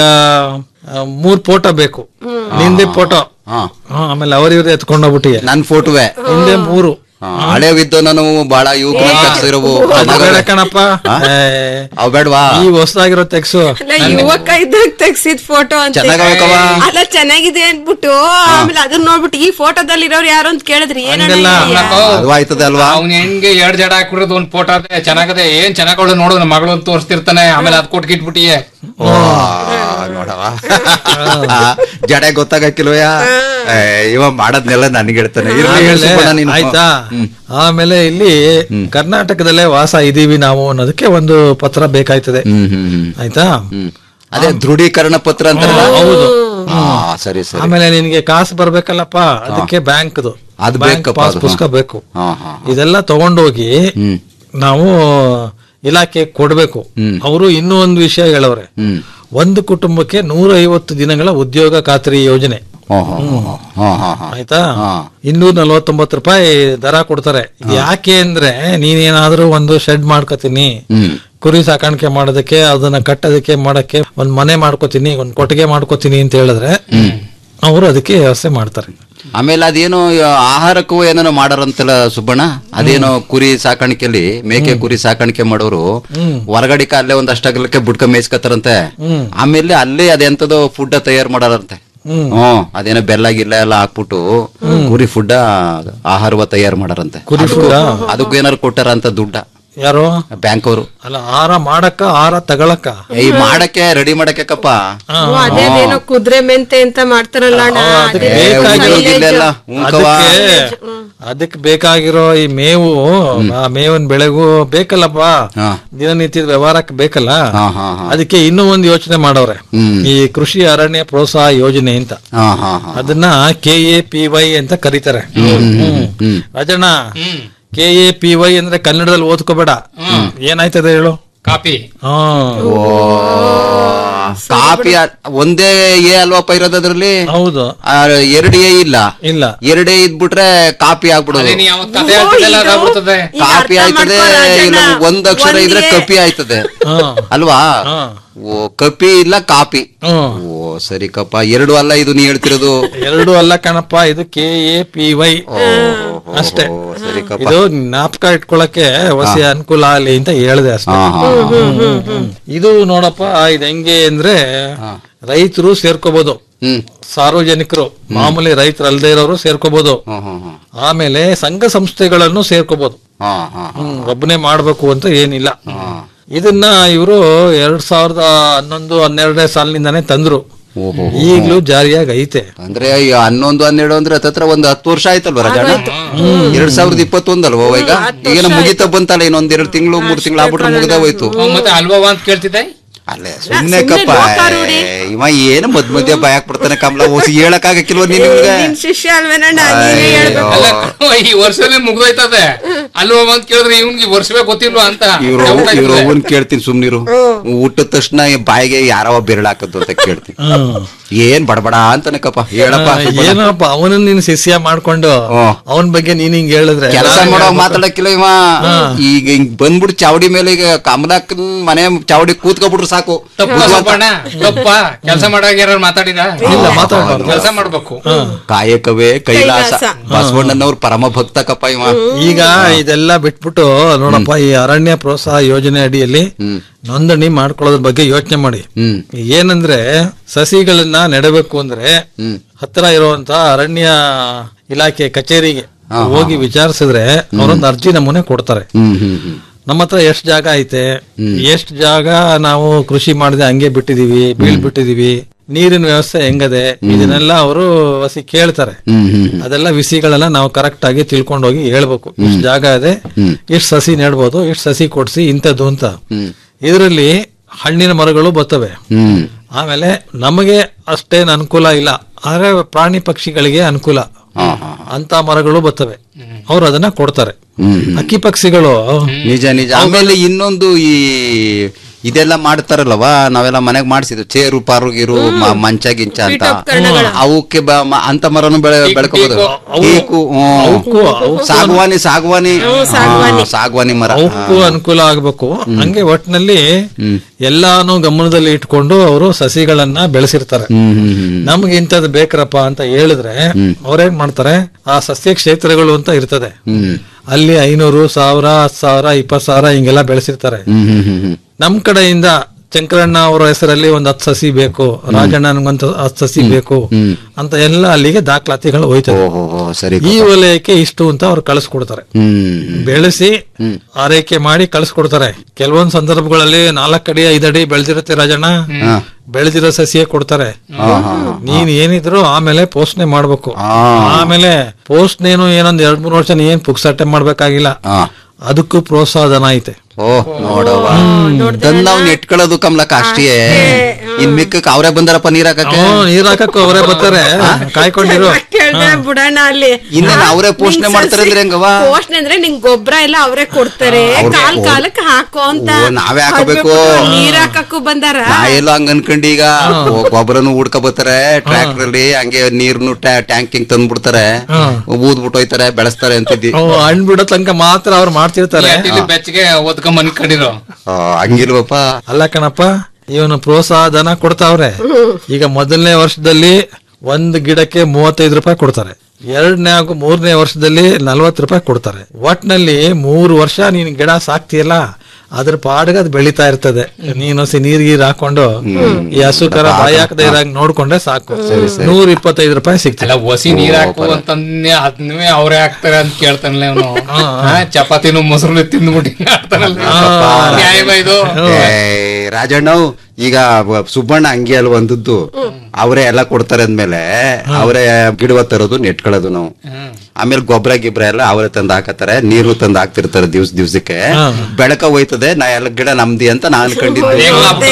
ಆ, ಮೂರ್ ಫೋಟೋ ಬೇಕು ನಿಂದೆ ಫೋಟೋ ಹಾ ಆಮೇಲೆ ಅವ್ರಿವ್ರು ಎತ್ಕೊಂಡೋಗ್ಬಿಟ್ಟಿಗೆ ನನ್ ಫೋಟೋವೆ ಹಿಂದೆ ಮೂರು ಹಳೆವಿದ್ದು ನಾನು ಬಹಳ ಯುವಕನ ತೆಗ್ಸಿರೋವು ಅದು ಬೇಡ ಕಣಪ್ಪ ಹಾ? ಏ, ಅವ್ ಬೇಡ್ವಾ ಈ ಹೊಸದಾಗಿರೋ ತೆಗ್ಸು ಅಲ್ಲ ಯುವಕ ಇದ್ದಾಗ ತೆಗ್ಸಿದ್ ಫೋಟೋ ಅಂತ ಚೆನ್ನಾಗಬೇಕವ ಅಲ್ಲ ಚೆನ್ನಾಗಿದೆ ಅಂದ್ಬಿಟ್ಟು ಆಮೇಲೆ ಅದನ್ನ ನೋಡ್ಬಿಟ್ಟು ಈ ಫೋಟೋದಲ್ಲಿ ಇರೋರು ಯಾರು ಅಂತ ಕೇಳಿದ್ರಿ ಹಂಗಲ್ಲ. ಅದು ಆಯ್ತದೆ ಅಲ್ವಾ ಅವ್ನ್ ಹೆಂಗೆ ಎರಡ್ ಜಡ ಹಾಕಿರೋದು ಒಂದ್ ಫೋಟೋ ಅದೇ ಚೆನ್ನಾಗದೆ ಏನ್ ಚೆನ್ನಾಗವಳು ನೋಡು ನಮ್ಮ ಮಗಳು ಅಂತ ತೋರಿಸ್ತಿರ್ತಾನೆ ಆಮೇಲೆ ಅದ್ ಕೊಟ್ಕಿಟ್ಬಿಟ್ಟಿಯೇ ಓ, ನೋಡವ ಜಡೆ ಗೊತ್ತಾಗಕ್ಕಿಲ್ವಯ ಏ, ಇವ ಮಾಡದ್ನೆಲ್ಲ ನನಗೆ ಹೇಳ್ತಾನೆ ಇರ್ಲಿ ಆಮೇಲೆ ಹೇಳ್ಸುಬೇಡ ನೀನು. ಆಯ್ತಾ ಹ್ಮ್. ಆಮೇಲೆ ಇಲ್ಲಿ ಕರ್ನಾಟಕದಲ್ಲೇ ವಾಸ ಇದೀವಿ ನಾವು ಅನ್ನೋದಕ್ಕೆ ಒಂದು ಪತ್ರ ಬೇಕಾಯ್ತದೆ ಹ್ಮ್ ಹ್ಮ್ ಹ್ಮ್ ಆಯ್ತಾ ಹ್ಮ್ ಅದೇ ದೃಢೀಕರಣ ಪತ್ರ ಅಂತಾರಲ್ಲ ಹೌದು ಹಾ ಸರಿ ಸರಿ ಆಮೇಲೆ ನಿನ್ಗೆ ಕಾಸು ಬರ್ಬೇಕಲ್ಲಪ್ಪ ಅದಕ್ಕೆ ಬ್ಯಾಂಕ್ದು ಅದು ಬ್ಯಾಂಕ್ ಬೇಕಪ್ಪ ಪಾಸ್ ಅದು, ಪುಸ್ತಕ ಹಾ. ಬೇಕು ಹಾ ಹಾ ಇದೆಲ್ಲ ತಗೊಂಡೋಗಿ ಹ್ಮ್ ನಾವು ಇಲಾಖೆ ಕೊಡ್ಬೇಕು ಹ್ಮ್. ಅವರು ಇನ್ನೂ ಒಂದು ವಿಷಯ ಹೇಳವ್ರೆ ಹ್ಮ್ ಒಂದು ಕುಟುಂಬಕ್ಕೆ ನೂರ ಐವತ್ತು ದಿನಗಳ ಉದ್ಯೋಗ ಖಾತ್ರಿ ಯೋಜನೆ ಹಾ ಹಾ ಹಾ ಹಾ ಹಾ ಹಾ ಆಯ್ತಾ ಹಾ. ಇನ್ನೂರ ನಲ್ವತ್ತೊಂಬತ್ತು ರೂಪಾಯಿ ದರ ಕೊಡ್ತಾರೆ ಇದು ಯಾಕೆ ಅಂದ್ರೆ ನೀನೇನಾದ್ರೂ ಒಂದು ಶೆಡ್ ಮಾಡ್ಕೋತೀನಿ ಹ್ಮ್ ಕುರಿ ಸಾಕಾಣಿಕೆ ಮಾಡೋದಕ್ಕೆ ಅದನ್ನ ಕಟ್ಟೋದಕ್ಕೆ ಮಾಡಕ್ಕೆ ಒಂದ್ ಮನೆ ಮಾಡ್ಕೋತೀನಿ ಒಂದ್ ಕೊಟ್ಟಿಗೆ ಮಾಡ್ಕೋತೀನಿ ಅಂತ ಹೇಳಿದ್ರೆ ಅವರು ಅದಕ್ಕೆ ವ್ಯವಸ್ಥೆ ಮಾಡ್ತಾರೆ ಆಮೇಲೆ ಅದೇನೋ ಆಹಾರಕ್ಕೂ ಏನೇನೋ ಮಾಡಾರಂತಲ್ಲ ಸುಬ್ಬಣ್ಣ ಅದೇನೋ ಕುರಿ ಸಾಕಾಣಿಕೆಯಲ್ಲಿ ಮೇಕೆ ಕುರಿ ಸಾಕಾಣಿಕೆ ಮಾಡೋರು ಹ್ಮ್. ಹೊರಗಡಿಕ ಅಲ್ಲೇ ಒಂದ್ ಅಷ್ಟಾಗಲಕ್ಕೆ ಬುಡ್ಕ ಮೇಯ್ಸ್ಕತ್ತಾರಂತೆ ಹ್ಮ್. ಆಮೇಲೆ ಅಲ್ಲೇ ಅದೆಂತದೋ ಫುಡ್ ತಯಾರು ಮಾಡಾರಂತೆ ಹ್ಮ್. ಹ್ಮ್ ಅದೇನೋ ಬೆಲ್ಲ ಗಿಲ್ಲ ಎಲ್ಲ ಹಾಕ್ಬಿಟ್ಟು ಕುರಿ ಫುಡ್ ಆಹಾರವ ತಯಾರು ಮಾಡಾರಂತೆ ಕುರಿ ಅದಕ್ಕೂ- food ಆ? ಅದಕ್ಕೂ ಏನಾರು ಕೊಟ್ಟಾರ ಅಂತ ದುಡ್ಡ ಯಾರು ಬ್ಯಾಂಕ್ ಅವರು ಅಲ್ಲ ಆಹಾರ ಮಾಡಕ್ಕ ಆಹಾರ ತಗೊಳಕ್ಕ ಈ ಮಾಡಕ್ಕೆ ರೆಡಿ ಮಾಡಕ್ಕೆ ಕಪ್ಪ ಓ, ಅದೇನೇನೋ ಕುದುರೆ ಮೆಂತೆ ಅಂತ ಮಾಡ್ತಾರಲ್ಲ ಅಣ್ಣ ಅದಕ್ಕೆ ಅದೇ ಬೇಕಾಗಿರೋ ಇಲ್ಲೆಲ್ಲ ಉಂಕವ. ಅದಕ್ಕೆ ಅದಕ್ಕೆ ಬೇಕಾಗಿರೋ ಈ ಮೇವು ಆ ಮೇವಿನ ಬೆಳೆಗೂ ಬೇಕಲ್ಲಪ್ಪ ದಿನನಿತ್ಯದ ವ್ಯವಹಾರಕ್ಕೆ ಬೇಕಲ್ಲ ಅದಕ್ಕೆ ಇನ್ನೂ ಒಂದು ಯೋಚನೆ ಮಾಡವ್ರೆ ಈ ಕೃಷಿ ಅರಣ್ಯ ಪ್ರೋತ್ಸಾಹ ಯೋಜನೆ ಅಂತ ಹಾ ಹಾ ಹಾ ಅದನ್ನ ಕೆ ಎ ಪಿ ವೈ ಅಂತ ಕರೀತಾರೆ ಹ್ಮ್. Rajanna K A P Y ಅಂದ್ರೆ ಕನ್ನಡದಲ್ಲಿ ಓದ್ಕೋಬೇಡ ಏನಾಯ್ತದೆ ಹೇಳು ಕಾಪಿ ಹಾ ಓ ಕಾಪಿ ಆ- ಒಂದೇ ಎ ಅಲ್ವಾಪ ಇರೋದು ಅದ್ರಲ್ಲಿ ಹೌದು ಎರಡು ಎ ಇಲ್ಲ ಇಲ್ಲ ಎರಡೇ ಇದ್ಬಿಟ್ರೆ ಕಾಪಿ ಆಗ್ಬಿಡೋದು ಅದೇ ನೀ ಯಾವತ್ತು ಕಥೆ ಹೇಳ್ತಿದ್ದಲ್ಲ ಅದಾಗ್ಬಿಡ್ತದೆ ಕಾಪಿ ಆಯ್ತದೆ ಇಲ್ಲ ಒಂದ್ ಅಕ್ಷರ ಇದ್ರೆ ಕಪಿ ಆಯ್ತದೆ ಅಲ್ವಾ ಓ ಕಪಿ ಇಲ್ಲ ಕಾಪಿ ಓ ಸರಿ ಕಪ್ಪ ಎರಡು ಅಲ್ಲ ಇದು ನೀ ಹೇಳ್ತಿರೋದು ಎರಡು ಅಲ್ಲ ಕಣಪ್ಪ ಇದು ಕೆ ಎ ಪಿ ವೈ ಅಷ್ಟೇ ಸರಿ ಕಪ್ಪ ಇದು ಜ್ಞಾಪಕ ಇಟ್ಕೊಳಕ್ಕೆ ಹೊಸ ಅನುಕೂಲ ಆಗಲಿ ಅಂತ ಹೇಳಿದೆ ಅಷ್ಟೇ ಹಾ, ಹಾ, ಹಾ. ಹ್ಮ್, ಹ್ಮ್, ಹ್ಮ್. ಇದು ನೋಡಪ್ಪ ಇದು ಹೆಂಗೆ ಅಂದ್ರೆ ರೈತರು ಸೇರ್ಕೋಬಹುದು ಸಾರ್ವಜನಿಕರು ಮಾಮೂಲಿ ರೈತರು ಅಲ್ದೇ ಇರೋರು ಸೇರ್ಕೋಬಹುದು ಆಮೇಲೆ ಸಂಘ ಸಂಸ್ಥೆಗಳನ್ನು ಸೇರ್ಕೋಬಹುದು ಹಾ ಹಾ ಹ್ಮ್ ಒಬ್ಬನೇ ಮಾಡ್ಬೇಕು ಅಂತ ಏನಿಲ್ಲ ಇದನ್ನ ಇವರು ಎರಡ್ ಸಾವಿರದ ಹನ್ನೊಂದು ಹನ್ನೆರಡನೇ ಸಾಲಿನಿಂದಾನೇ ತಂದ್ರು ಈಗ್ಲೂ ಜಾರಿಯಾಗಿ ಐತೆ ಅಂದ್ರೆ ಈ ಹನ್ನೊಂದು ಹನ್ನೆರಡು ಅಂದ್ರೆ ಹತ್ತತ್ರ ಒಂದು ಹತ್ತು ವರ್ಷ ಆಯ್ತಲ್ವ ರಾಜಣ್ಣ ಎರಡ್ ಸಾವಿರದ ಇಪ್ಪತ್ತೊಂದಲ್ವ ಈಗ ಈಗೇನೋ ಮುಗಿತಾ ಬಂತಲ್ಲ ಇನ್ನೊಂದ್ ಎರಡು ತಿಂಗಳು ಮೂರ್ ತಿಂಗಳು ಆಗ್ಬಿಟ್ರೆ ಮುಗ್ದೇ ಹೋಯ್ತು ಮತ್ತೆ ಅಲ್ವಾ ಅಂತ ಕೇಳ್ತಿದ್ದೆ ಅಲ್ಲೇ ಸುಮ್ನೆ ಕಪ್ಪ ಇವ ಏನು ಮದ್ ಮಧ್ಯ ಭಯ ಬಿಡ್ತಾನೆ ಕಮಲ ಓಸಿ ಹೇಳಕ್ ಆಗಕ್ಕಿಲ್ವ ನಿನ್ ನಿನ್ ಶಿಷ್ಯ ಅಲ್ವೇನಣ್ಣ ನೀನೇ ಹೇಳ್ಬೇಕು ಅಲ್ಲ ಈ ವರ್ಷನೇ ಮುಗ್ದೋಯ್ತದೆ ಅಲ್ವಾ ಅಂತ ಕೇಳಿದ್ರೆ ಇವ್ನಿಗೆ ವರ್ಷವೇ ಗೊತ್ತಿಲ್ವಾ ಅಂತ ಇವ್ರು ಡೌಟ್ ಆಯ್ತದೆ. ಇವ್ರು ಅವನ್ ಕೇಳ್ತೀನಿ ಸುಮ್ನಿರು ಊಟದ ತಕ್ಷಣ ಈ ಬಾಯಿಗೆ ಯಾರವ ಬೆರಳು ಹಾಕದ್ದು ಅಂತ ಕೇಳ್ತೀನಿ ಏನ್ ಬಡಬಡ ಅಂತಾನೆ ಕಪ್ಪ ಹೇಳಪ್ಪ ಸುಬ್ಬಣ್ಣ. ಏನಪ್ಪ ಅವನನ್ನ ನೀನು ಶಿಷ್ಯ ಮಾಡ್ಕೊಂಡು ಅವನ ಬಗ್ಗೆ ನೀನ್ ಹಿಂಗ್ ಹೇಳಿದ್ರೆ ಕೆಲಸ ಮಾಡೋ ಮಾತಾಡಕ್ಕಿಲ್ಲ ಇವ ಈಗ ಹಿಂಗ್ ಬಂದ್ಬಿಟ್ಟು ಚಾವಡಿ ಮೇಲೆ ಈಗ ಕಮಲಕ್ಕನ್ ಮನೆ ಚಾವಡಿ ಕೂತ್ಕೊಬಿಟ್ರು ಸಾಕು ತಪ್ಪ ಸುಬ್ಬಣ್ಣ ತಪ್ಪ ಕೆಲಸ ಮಾಡಾಗ ಯಾರು ಮಾತಾಡಿದ ಇಲ್ಲ, ಮಾತಾಡ್ಬಾರ್ದು. ಕೆಲಸ ಮಾಡ್ಬೇಕು ಕಾಯಕವೇ ಕೈಲಾಸ ಕೈಲಾಸ. ಬಸವಣ್ಣನವ್ರ ಪರಮ ಭಕ್ತ ಕಪ್ಪ ಇವ ಈಗ ಇದೆಲ್ಲ ಬಿಟ್ಬಿಟ್ಟು ನೋಡಪ್ಪ ಈ ಅರಣ್ಯ ಪ್ರೋತ್ಸಾಹ ಯೋಜನೆ ಅಡಿಯಲ್ಲಿ ನೋಂದಣಿ ಮಾಡ್ಕೊಳ್ಳೋದ್ರ ಬಗ್ಗೆ ಯೋಚನೆ ಮಾಡಿ ಏನಂದ್ರೆ ಸಸಿಗಳನ್ನ ನೆಡಬೇಕು ಅಂದ್ರೆ ಹತ್ರ ಇರುವಂತ ಅರಣ್ಯ ಇಲಾಖೆ ಕಚೇರಿಗೆ ಹೋಗಿ ವಿಚಾರಿಸಿದ್ರೆ ಅವರೊಂದು ಅರ್ಜಿ ನಮೂನೆ ಕೊಡ್ತಾರೆ ಹ್ಮ್ ಹ್ಮ್ ಹ್ಮ್ ನಮ್ಮ ಹತ್ರ ಎಷ್ಟ್ ಜಾಗ ಐತೆ ಎಷ್ಟ್ ಜಾಗ ನಾವು ಕೃಷಿ ಮಾಡದೆ ಹಂಗೆ ಬಿಟ್ಟಿದೀವಿ ಬೀಳ್ ಬಿಟ್ಟಿದೀವಿ ನೀರಿನ ವ್ಯವಸ್ಥೆ ಹೆಂಗದೆ ಇದನ್ನೆಲ್ಲ ಅವರು ವಸಿ ಕೇಳ್ತಾರೆ ಹ್ಮ್ ಹ್ಮ್ ಹ್ಮ್. ಅದೆಲ್ಲ ವಿಸಿಗಳೆಲ್ಲ ನಾವು ಕರೆಕ್ಟ್ ಆಗಿ ತಿಳ್ಕೊಂಡೋಗಿ ಹೇಳ್ಬೇಕು ಇಷ್ಟ್ ಜಾಗ ಇದೆ ಇಷ್ಟ್ ಸಸಿ ನೆಡ್ಬೋದು ಇಷ್ಟ್ ಸಸಿ ಕೊಡ್ಸಿ ಇಂಥದ್ದು ಅಂತ ಇದರಲ್ಲಿ ಹಣ್ಣಿನ ಮರಗಳು ಬರ್ತವೆ ಹ್ಮ್ ಆಮೇಲೆ ನಮಗೆ ಅಷ್ಟೇನ್ ಅನುಕೂಲ ಇಲ್ಲ ಆದ್ರೆ ಪ್ರಾಣಿ ಪಕ್ಷಿಗಳಿಗೆ ಅನುಕೂಲ ಅಂತ ಮರಗಳು ಬರ್ತವೆ ಅವ್ರು ಅದನ್ನ ಕೊಡ್ತಾರೆ ಅಕ್ಕಿ ಪಕ್ಷಿಗಳು ನಿಜ ನಿಜ ಆಮೇಲೆ ಇನ್ನೊಂದು ಈ ಇದೆಲ್ಲ ಮಾಡ್ತಾರಲ್ವಾ ನಾವೆಲ್ಲ ಮನೆಗ್ ಮಾಡಿಸಿದ್ವು ಚೇರು ಪಾರು ಗೀರು ಮ- ಮಂಚ ಗಿಂಚ ಅಂತ ಪೀಠೋಪಕರಣಗಳ. ಅವಕ್ಕೆ ಬ- ಮ- ಅಂತ ಮರನು ಬೆಳೆ ಬೆಳ್ಕೋಬಹುದು ಟೀಕು, ಹ್ಮ್. ಸಾಗುವಾನಿ ಸಾಗುವಾನಿ ಹಾ, ಸಾಗುವಾನಿ ಮರ ಅವಕ್ಕೂ ಅನುಕೂಲ ಆಗ್ಬೇಕು ಹಂಗೆ ಒಟ್ನಲ್ಲಿ ಎಲ್ಲಾನು ಗಮನದಲ್ಲಿ ಇಟ್ಕೊಂಡು ಅವರು ಸಸಿಗಳನ್ನ ಬೆಳೆಸಿರ್ತಾರೆ ಹ್ಮ್ ಹ್ಮ್ ಹ್ಮ್ ನಮ್ಗೆ ಇಂಥದ್ದು ಬೇಕ್ರಪ್ಪ ಅಂತ ಹೇಳಿದ್ರೆ ಅವ್ರೇನ್ ಮಾಡ್ತಾರೆ ಆ ಸಸ್ಯ ಕ್ಷೇತ್ರಗಳು ಅಂತ ಇರ್ತದೆ ಹ್ಮ್ ಅಲ್ಲಿ ಐನೂರು ಸಾವಿರ ಹತ್ತು ಸಾವಿರ ಇಪ್ಪತ್ ಸಾವಿರ ಹಿಂಗೆಲ್ಲ ಬೆಳೆಸಿರ್ತಾರೆ ಹ್ಮ್ ಹ್ಮ್ ಹ್ಮ್ ಹ್ಮ್ ನಮ್ ಕಡೆಯಿಂದ ಶಂಕರಣ್ಣ ಅವರ ಹೆಸರಲ್ಲಿ ಒಂದ್ ಹತ್ತು ಸಸಿ ಬೇಕು ರಾಜಣ್ಣನಿಗೊಂದು ಹತ್ತು ಸಸಿ ಬೇಕು ಅಂತ ಎಲ್ಲ ಅಲ್ಲಿಗೆ ದಾಖಲಾತಿಗಳು ಹೋಯ್ತವೆ ಓಹೋ ಸರಿ ಈ ವಲಯಕ್ಕೆ ಇಷ್ಟು ಅಂತ ಅವ್ರು ಕಳಿಸ್ಕೊಡ್ತಾರೆ ಹ್ಮ್ ಬೆಳೆಸಿ ಆರೈಕೆ ಮಾಡಿ ಕಳಿಸ್ಕೊಡ್ತಾರೆ ಕೆಲವೊಂದ್ ಸಂದರ್ಭಗಳಲ್ಲಿ ನಾಲ್ಕಡಿ ಐದಡಿ ಬೆಳೆದಿರುತ್ತೆ ರಾಜಣ್ಣ ಬೆಳೆದಿರೋ ಸಸಿಯೇ ಕೊಡ್ತಾರೆ ನೀನ್ ಏನಿದ್ರು ಆಮೇಲೆ ಪೋಷಣೆ ಮಾಡ್ಬೇಕು ಆಮೇಲೆ ಪೋಷಣೆನು ಏನೊಂದ್ ಎರಡ್ ಮೂರ್ ವರ್ಷ ನೀ ಏನ್ ಪುಕ್ಸಟ್ಟೆ ಮಾಡ್ಬೇಕಾಗಿಲ್ಲ ಅದಕ್ಕೂ ಪ್ರೋತ್ಸಾಹ ಧನ ಐತೆ ಓ ನೋಡವ್ವ ತಂದ್ ನಾವ್ ನೆಟ್ಕೊಳ್ಳೋದು ಕಮಲಕ್ಕ ಅಷ್ಟೇ ಇನ್ ಮಿಕ್ಕಕ್ ಅವರೇ ಬಂದಾರಪ್ಪ ನೀರ್ ಹಾಕಕ್ಕೆ ಹ್ಮ್, ನೀರ್ ಹಾಕಕ್ಕೆ ಅವರೇ ಬರ್ತಾರೆ ಕಾಯ್ಕೊಂಡಿರು ಕೇಳ್ದೆ ಬಿಡೋಣ ಅಲ್ಲಿ ಇನ್ನೇನ್ ಅವ್ರೇ ಪೋಷಣೆ ನಿಂಗ್ ಮಾಡ್ತಾರೆ ಅಂದ್ರೆ ಹೆಂಗವ್ವ? ಪೋಷಣೆ ಅಂದ್ರೆ ನಿಂಗ್ ಗೊಬ್ಬರ ಎಲ್ಲ ಅವರೇ ಕೊಡ್ತಾರೆ ಅವ್ರೇ ಕಾಲ್ ಓ. ಕಾಲಕ್ಕೆ ಹಾಕೋ ಅಂತ ಓ, ನಾವೇ ಹಾಕಬೇಕು. ಅದ್ಬಿಟ್ರೆ ನೀರ್ ಹಾಕಕ್ಕೂ ಬಂದಾರ ನಾ ಎಲ್ಲೋ ಹಂಗ ಅನ್ಕೊಂಡಿ ಈಗ ಓ, ಗೊಬ್ಬರನು ಹುಡ್ಕ ಬರ್ತಾರೆ ಟ್ರ್ಯಾಕ್ಟರ್ ಅಲ್ಲಿ ಹಂಗೆ ನೀರ್ನು ಟ್ಯಾಂಕಿಂಗ್ ತಂದ್ಬಿಡ್ತಾರೆ ಊದ್ಬಿಟ್ಟು ಹೋಯ್ತಾರೆ ಬೆಳೆಸ್ತಾರೆ ಅಂತಿದ್ದಿ ಅವ್ ಹಣ್ಣ್ ಬಿಡೋ ತನಕ ಮಾತ್ರ ಅವ್ರು ಮಾಡ್ತಿರ್ತಾರೆ ಇಲ್ಲಿ ಬೆಚ್ಚಗೆ ಓದ್ಕೊಂಡ್ ಮನ್ಕೊಂಡಿರೋ ಆ, ಹಂಗಿಲ್ವಪ್ಪ ಅಲ್ಲ ಕಣಪ್ಪ ಇವನು ಪ್ರೋತ್ಸಾಹ ಧನ ಕೊಡ್ತಾವ್ರೆ ಈಗ ಮೊದಲನೇ ವರ್ಷದಲ್ಲಿ ಒಂದ್ ಗಿಡಕ್ಕೆ ಮೂವತ್ತೈದು ರೂಪಾಯಿ ಕೊಡ್ತಾರೆ ಎರಡನೇ ಹಾಗೂ ಮೂರನೇ ವರ್ಷದಲ್ಲಿ ನಲ್ವತ್ತು ರೂಪಾಯಿ ಕೊಡ್ತಾರೆ ಒಟ್ನಲ್ಲಿ ಮೂರು ವರ್ಷ ನೀನ್ ಗಿಡ ಸಾಕ್ತಿಯಲ್ಲ ಅದ್ರ ಪಾಡ್ಗೆ ಅದು ಬೆಳೀತಾ ಇರ್ತದೆ ನೀನು ಸಿ ನೀರ್ ಗೀರ್ ಹಾಕೊಂಡು ಈ ಹಸು ಕರ ಬಾಯಿ ಹಾಕದೆ ಇರಂಗ್ ನೋಡ್ಕೊಂಡ್ರೆ ಸಾಕು ನೂರ ಇಪ್ಪತ್ತೈದು ರೂಪಾಯಿ ಅಲ್ಲ ಸಿಗ್ತದೆ ಒಸಿ ನೀರ್ ಹಾಕು ಅಂತಂದ್ರೆ ಅದನ್ನೇ ಅವ್ರೇ ಹಾಕ್ತಾರೆ ಅಂತ ಕೇಳ್ತಾನಲ್ಲ ಅವನು ಚಪಾತಿನೂ ಮೊಸರು ತಿಂದ್ಬಿಟ್ಟು ಆಡ್ತಾನಲ್ಲ ನ್ಯಾಯವ ಇದು ಏ, ರಾಜಣ್ಣವ್ ಈಗ ವ- ಸುಬ್ಬಣ್ಣ ಹಂಗೆ ಅಲ್ವ ಅಂದದ್ದು ಅವರೇ ಎಲ್ಲ ಕೊಡ್ತಾರೆ ಅಂದ್ಮೇಲೆ ಅವರೇ ಗಿಡವ ತರೋದು ನೆಟ್ಕೊಳ್ಳೋದು ನಾವು ಆಮೇಲೆ ಗೊಬ್ಬರ ಗಿಬ್ರ ಎಲ್ಲ ಅವರೇ ತಂದು ಹಾಕತಾರೆ ನೀರು ತಂದು ಹಾಕ್ತಿರ್ತಾರೆ ದಿವ್ಸ ದಿವ್ಸಕ್ಕೆ ಬೆಳಕ ಹೋಯ್ತದೆ ನಾ ಎಲ್ಲ ಗಿಡ ನಮ್ದಿ ಅಂತ ನಾ ಅನ್ಕೊಂಡಿದ್ದೆ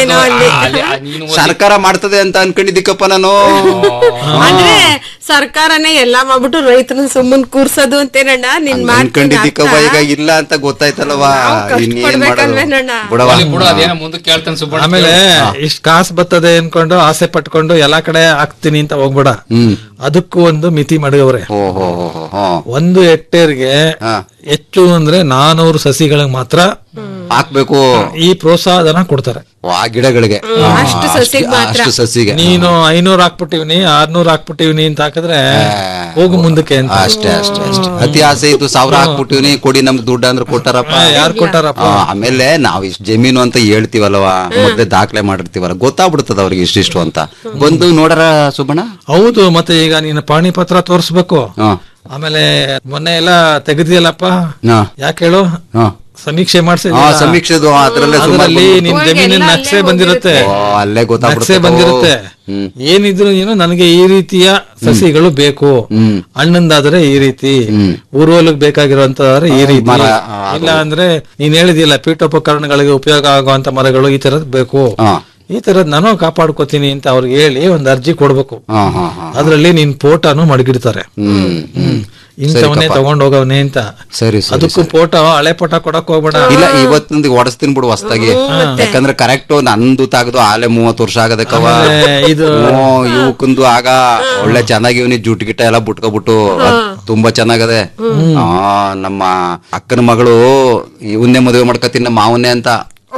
ಸರ್ಕಾರ ಮಾಡ್ತದೆ ಅಂತ ಅನ್ಕೊಂಡಿದ್ದಕ್ಕಪ್ಪ ನಾನು ಅಂದ್ರೆ ಸರ್ಕಾರನೇ ಎಲ್ಲಾ ಮಾಡ್ಬಿಟ್ಟು ರೈತರನ್ನ ಸುಮ್ಮನ್ ಕೂರ್ಸೋದು ಅಂತೇನಣ್ಣ ನಿನ್ ಅನ್ಕೊಂಡಿದ್ದಕ್ಕವ ಈಗ ಇಲ್ಲ ಅಂತ ಗೊತ್ತಾಯ್ತಲ್ವಾ ಇನ್ನೇನ್ ಮಾಡೋದು ಪಡ್ಬೇಕಲ್ವೇನಣ್ಣ ಬಿಡವ ಅಲ್ಲಿ ಬಿಡು ಅದೇನೋ ಮುಂದೆ ಕೇಳ್ತಾನೆ ಸುಬ್ಬಣ್ಣ ಆಮೇಲೆ ಇಷ್ಟ ಕಾಸು ಬರ್ತದೆ ಅನ್ಕೊಂಡು ಆಸೆ ಪಟ್ಕೊಂಡು ಎಲ್ಲಾ ಕಡೆ ಹಾಕ್ತೀನಿ ಅಂತ ಹೋಗ್ಬೇಡ ಅದಕ್ಕೂ ಒಂದು ಮಿತಿ ಮಡಗವ್ರೆ ಒಂದು ಹೆಕ್ಟೇರ್ಗೆ ಹೆಚ್ಚು ಅಂದ್ರೆ ನಾನೂರು ಸಸಿಗಳಿಗೆ ಮಾತ್ರ ಹಾಕ್ಬೇಕು ಈ ಪ್ರೋತ್ಸಾಹಧನ ಕೊಡ್ತಾರೆ ಆ ಗಿಡಗಳಿಗೆ ಅಷ್ಟು ಸಸಿಗ್ ಮಾತ್ರ. ಅಷ್ಟು ಸಸಿಗೆ ನೀನು ಐನೂರ್ ಹಾಕ್ಬಿಟ್ಟಿವ್ನಿ ಆರ್ನೂರ್ ಹಾಕ್ಬಿಟ್ಟಿವ್ನಿ ಅಂತ ಹಾಕಿದ್ರೆ ಹೋಗು ಮುಂದಕ್ಕೆ ಅಂತ ಅಷ್ಟೇ ಅಷ್ಟೇ ಅಷ್ಟೇ ಅತಿ ಆಸೆ ಇತ್ತು ಸಾವಿರ ಹಾಕ್ಬಿಟ್ಟಿವ್ನಿ ಕೊಡಿ ನಮ್ಗೆ ದುಡ್ಡು ಅಂದ್ರೆ ಕೊಟ್ಟಾರಪ್ಪ ಯಾರು ಕೊಟ್ಟಾರಪ್ಪ ಆ, ಆಮೇಲೆ ನಾವ್ ಇಷ್ಟು ಜಮೀನು ಅಂತ ಹೇಳ್ತೀವಲ್ವಾ ಮೊದ್ಲೇ ದಾಖಲೆ ಮಾಡಿರ್ತೀವಲ್ಲ ಗೊತ್ತಾಗ್ಬಿಡ್ತದ ಅವ್ರಿಗೆ ಇಷ್ಟಿಷ್ಟು ಅಂತ ಬಂದು ನೋಡರ ಸುಬ್ಬಣ್ಣ ಹೌದು ಮತ್ತೆ ಈಗ ನೀನು ಪಾಣಿ ಪತ್ರ ತೋರಿಸ್ಬೇಕು ಹಾ. ಆಮೇಲೆ ಮೊನ್ನೆ ಎಲ್ಲ ತೆಗೆದಿಯಲ್ಲಪ್ಪ ಹಾ. ಯಾಕೆ ಹೇಳು ಹಾ. ಸಮೀಕ್ಷೆ ಮಾಡ್ಸಿದ್ಯಾ? ಹಾ, ಸಮೀಕ್ಷೆದು ಅದ್ರಲ್ಲೇ ಸುಮಾರ್ ಅದ್ರಲ್ಲಿ ಬಂದ್ಬಿಟ್ಟು. ನಿನ್ ಜಮೀನಿನ ನಕ್ಷೆ ಬಂದಿರುತ್ತೆ ಓ, ಅಲ್ಲೇ ನಕ್ಷೆ ಗೊತ್ತಾಗ್ಬಿಡುತ್ತೆ ಬಂದಿರುತ್ತೆ ಏನಿದ್ರು ನೀನು ನನಗೆ ಈ ರೀತಿಯ ಸಸಿಗಳು ಬೇಕು ಹಣ್ಣಂದಾದ್ರೆ ಈ ರೀತಿ ಊರುವಲಿಗೆ ಬೇಕಾಗಿರುವಂತಂದ್ರೆ ಈ ರೀತಿ ಮರ, ಆ, ಇಲ್ಲ ಅಂದ್ರೆ ನೀನ್ ಹೇಳಿದಿಲ್ಲ ಪೀಠೋಪಕರಣಗಳಿಗೆ ಉಪಯೋಗ ಆಗುವಂತ ಮರಗಳು ಈ ತರದ್ ಬೇಕು ಈ ತರದ್ ನಾನು ಕಾಪಾಡ್ಕೋತೀನಿ ಅಂತ ಅವ್ರಿಗೆ ಹೇಳಿ ಒಂದ್ ಅರ್ಜಿ ಕೊಡ್ಬೇಕು ಹಾ ಹಾ ಹಾ ಅದ್ರಲ್ಲಿ ನಿನ್ ಫೋಟೋನು ಮಡಗಿಡ್ತಾರೆ ಹ್ಮ್ ಹ್ಮ್ ಇಂಥವನೇ ಸರಿಕಪ್ಪ. ತಗೊಂಡ್ ಹೋಗವನೇ ಅಂತ ಸರಿ ಸರಿ ಅದಕ್ಕೂ ಫೋಟೋ ಹಳೆ ಫೋಟೋ ಕೊಡಕ್ ಹೋಗ್ಬೇಡ ಇಲ್ಲ ಇವತ್ತಿಂದ ಹೊಡಸ್ತೀನಿ ಬಿಡು ಹೊಸ್ದಾಗಿ ಯಾಕಂದ್ರೆ ಕರೆಕ್ಟ್ ನಂದು ತೆಗ್ದು ಆಲೆ ಮೂವತ್ತು ವರ್ಷ ಆಗದಕ್ಕವ ಆಮೇಲೆ ಇದು ಇವಕ್ಕಂದು ಆಗ ಒಳ್ಳೆ ಚೆನ್ನಾಗಿ ಇವನಿ ಜುಟ್ ಗಿಟ್ಟ ಎಲ್ಲ ಬಿಟ್ಕೊಬಿಟ್ಟು ಅದ್ ತುಂಬಾ ಚೆನ್ನಾಗದೆ ಆ ನಮ್ಮ ಅಕ್ಕನ ಮಗಳು ಇವನ್ನೇ ಮದುವೆ ಮಾಡ್ಕೊತೀನಿ ನಮ್ಮ ಮಾವನ್ನೇ ಅಂತ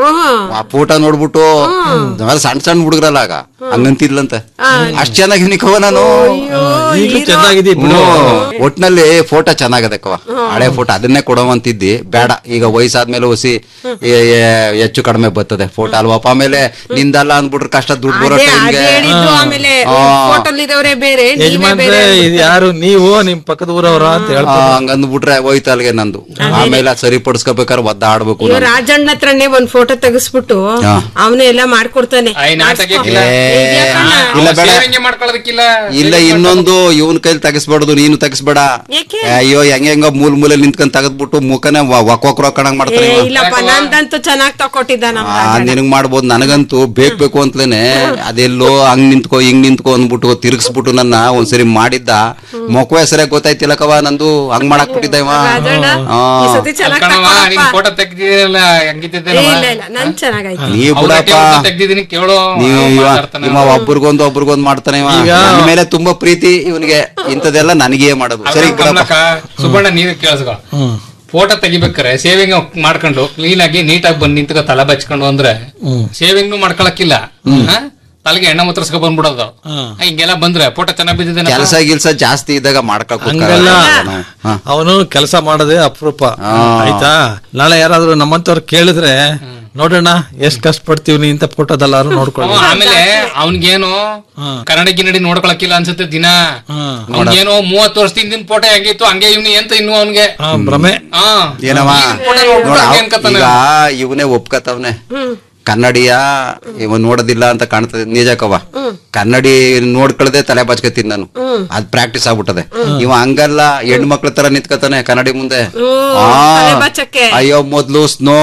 ಆ ಫೋಟೋ ನೋಡ್ಬಿಟ್ಟು ನಾವೆಲ್ಲ ಸಣ್ಣ ಸಣ್ಣ ಹುಡುಗರಲ್ಲ ಆಗ ಹಂಗಂತಿದ್ಲಂತೆ ಅಷ್ಟ್ ಚೆನ್ನಾಗಿ ನಿಕ್ಕವ ನಾನು ಈಗ್ಲೂ ಚೆನ್ನಾಗಿದೆ ಬಿಡು ಹ್ಮ್. ಒಟ್ನಲ್ಲಿ ಫೋಟೋ ಚೆನ್ನಾಗದಕ್ಕವ ಹಳೆ ಫೋಟೋ ಅದನ್ನೇ ಕೊಡವಂತಿದ್ದಿ ಬೇಡ ಈಗ ವಯಸ್ಸಾದ್ಮೇಲೆ ಹೊಸಿ ಏ- ಏ- ಹೆಚ್ಚು ಕಡಿಮೆ ಬರ್ತದೆ ಫೋಟೋ ಅಲ್ವಪ್ಪ ಆಮೇಲೆ ನಿಂದಲ್ಲ ಅಂದ್ಬಿಟ್ರೆ ಕಷ್ಟ ದುಡ್ಡು ಬರೋ ಅದೇ ಅದೇ ಟೈಮ್ಗೆ ಹೇಳಿದ್ದು ಆಮೇಲೆ ಆ. ಫೋಟೋಲಿದವರೇ ಬೇರೆ ನೀವೇ ಯಜಮಾನ್ರೆ ಬೇರೆ ಇದು ಯಾರು ನೀವು ನಿಮ್ ಪಕ್ಕದ ಊರವ್ರ ಅಂತ ಹೇಳ್ತಾರೆ ಹಂಗಂದ್ಬಿಟ್ರೆ ಹೋಯ್ತು ಅಲ್ಲಿಗೆ ನಂದು ಆಮೇಲೆ ಅದ್ ಸರಿಪಡಿಸ್ಕೋಬೇಕಾದ್ರೆ ಒದ್ದಾಡ್ಬೇಕು ಇವ್ರ ನಾನು. ರಾಜಣ್ಣ ಹತ್ರನೇ ಒಂದ್ ಫೋಟೋ ತೆಗಿಸ್ಬಿಟ್ಟು ಹಾ. ಅವನೇ ಎಲ್ಲ ಮಾಡ್ಕೊಡ್ತಾನೆ ಐ ನಾ ತೆಗಿಯಕ್ಕಿಲ್ಲ ಏ, ಇಲ್ಲ ಬೇಡ ಸೇವಿಂಗ್ ಮಾಡ್ಕೊಳ್ಳೋದಕ್ಕಿಲ್ಲ ಇಲ್ಲ ಇನ್ನೊಂದು ಇವನ್ ಕೈಲಿ ತೆಗಿಸ್ಬಾರ್ದು ನೀನು ತೆಗಿಸ್ಬೇಡ ಅಯ್ಯೋ ಹೆಂಗ ಹೆಂಗ ಮೂಲ ಮೂಲೆ ನಿಂತ್ಕೊಂಡ್ ತೆಗೆದ್ಬಿಟ್ಟು ಮುಖನೇ ವಕ್ವಕ್ರ ಕಣಂಗ್ ಮಾಡ್ತಾರೆ ಏ, ಇವ. ಇಲ್ಲಪ್ಪ ನಂದಂತೂ ಚೆನ್ನಾಗ್ ತಕೊಟ್ಟಿದ್ದ ನಮ್ಮ ಆ, ನಿನಗ್ ಮಾಡ್ಬೋದು ನನಗಂತೂ ಬೇಕ್ ಬೇಕು ಅಂತಲೇನೆ ಅದೆಲ್ಲೋ ಹಂಗ್ ನಿಂತ್ಕೋ ಹಿಂಗ್ ನಿಂತ್ಕೋ ಅಂದ್ಬಿಟ್ಟು ತಿರ್ಗಿಸ್ಬಿಟ್ಟು ನನ್ನ ಒಂದ್ಸರಿ ಮಾಡಿದ್ದ ಮೊಕ್ಕ ಹೆಸರೇ ಗೊತ್ತಾಯ್ತಿಲ್ಲಕವ ನಂದು ಹಂಗ್ ಮಾಡಕ್ ಬಿಟ್ಟಿದ್ದ ಇವ ರಾಜಣ್ಣ ಆ. ಈ ಸತಿ ಚೆನ್ನಾಗ್ ಕಣವ ತಕೊಳಪ್ಪ. ನಿನ್ ಫೋಟೋ ತೆಗ್ದಿಲ್ಲ ಹೆಂಗಿದ್ದೆ ಏ, ಇಲ್ಲ ಇಲ್ಲ ನನ್ ಚೆನ್ನಾಗೈತೆ ನೀ ಬಿಡಪ್ಪ ತೆಗ್ದಿದ್ದೀನಿ ಕೇಳೋ ನೀವು ಅವ್ನು ಇವ ಮಾತಾಡ್ತಾನೆ ಇವ ಒಬ್ರಿಗೊಂದು ಒಬ್ರಿಗೊಂದು ಮಾಡ್ತಾನೆ ಇವ ಈಗ- ನನ್ ಮೇಲೆ ತುಂಬಾ ಪ್ರೀತಿ ಇವನಿಗೆ ಇಂಥದೆಲ್ಲ ನನಗೇ ಮಾಡೋದು ಸರಿ ಬಿಡಪ್ಪ ಕಮಲಕ್ಕ ಸುಬ್ಬಣ್ಣ ನೀನು ಕೇಳಿಸ್ಕೊ ಫೋಟೋ ತೆಗಿಬೇಕಾರೆ ಸೇವಿಂಗ್ ಮಾಡ್ಕೊಂಡು ಕ್ಲೀನ್ ಆಗಿ ನೀಟಾಗಿ ಬಂದು ನಿಂತ್ಕೊ ತಲೆ ಬಚ್ಕೊಂಡು ಅಂದ್ರೆ ಸೇವಿಂಗ್ ಮಾಡ್ಕೊಳಕ್ಕಿಲ್ಲ ಹಾ? ತಲೆಗೆ ಎಣ್ಣೆ ಮುತ್ತರ್ಸ್ಕೊ ಬಂದ್ಬಿಡೋದು ಹಿಂಗೆಲ್ಲ ಬಂದ್ರೆ ಫೋಟೋ ಚೆನ್ನಾಗ್ ಬಿದ್ದಿದೆ ಕೆಲಸ ಗಿಲ್ಸ ಜಾಸ್ತಿ ಇದ್ದಾಗ ಮಾಡ್ಕೊಳಕ್ ಹಂಗಲ್ಲ ಹಾ. ಅವನು ಕೆಲಸ ಮಾಡೋದೇ ಅಪರೂಪ ಆಯ್ತಾ ನಾಳೆ ಯಾರಾದ್ರೂ ನಮ್ಮಂತವ್ರು ಕೇಳಿದ್ರೆ ನೋಡೋಣ ಎಷ್ಟ್ ಕಷ್ಟ ಪಡ್ತೀವಿ ಇಂತ ಫೋಟೋದಲ್ಲಾರು ನೋಡ್ಕೊಳ್ಳಿ ಆಮೇಲೆ ಅವನ್ಗೇನು ಕನ್ನಡ ಗಿನ್ನಡಿ ನೋಡ್ಕೊಳಕ್ಕಿಲ್ಲ ಅನ್ಸುತ್ತೆ ದಿನ ಅವ್ನಿಗೇನೋ ಮೂವತ್ತು ವರ್ಷದ ಹಿಂದಿನ ಫೋಟೋ ಹೆಂಗಿತ್ತು ಹಂಗೆ ಇವ್ನಿ ಅಂತ ಇನ್ನು ಅವನ್ಗೆ ಹಾ, ಭ್ರಮೆ ಹಾ ಏನವ ಫೋಟೋ ನೋಡ್ಬಿಟ್ಟು ನೋಡ ಹಂಗೆ ಅನ್ಕತಾನೆ. ಈಗ ಇವನೇ ಒಪ್ಕತವ್ನೆ ಕನ್ನಡಿಯ ಇವ ನೋಡೋದಿಲ್ಲ ಅಂತ ಕಾಣ್ತದೆ ನಿಜಕ್ಕವ ಕನ್ನಡಿ ನೋಡ್ಕೊಳ್ದೆ ತಲೆ ಬಚ್ಕತೀನಿ ನಾನು ಅದ್ ಪ್ರಾಕ್ಟೀಸ್ ಆಗ್ಬಿಟ್ಟದೆ ಇವ ಹಂಗಲ್ಲ ಹೆಣ್ಣು ಮಕ್ಳ ತರ ನಿಂತ್ಕತಾನೆ ಕನ್ನಡಿ ಮುಂದೆ ಆ, ತಲೆ ಬಚ್ಚಕ್ಕೆ. ಅಯ್ಯೋ ಮೊದ್ಲು ಸ್ನೋ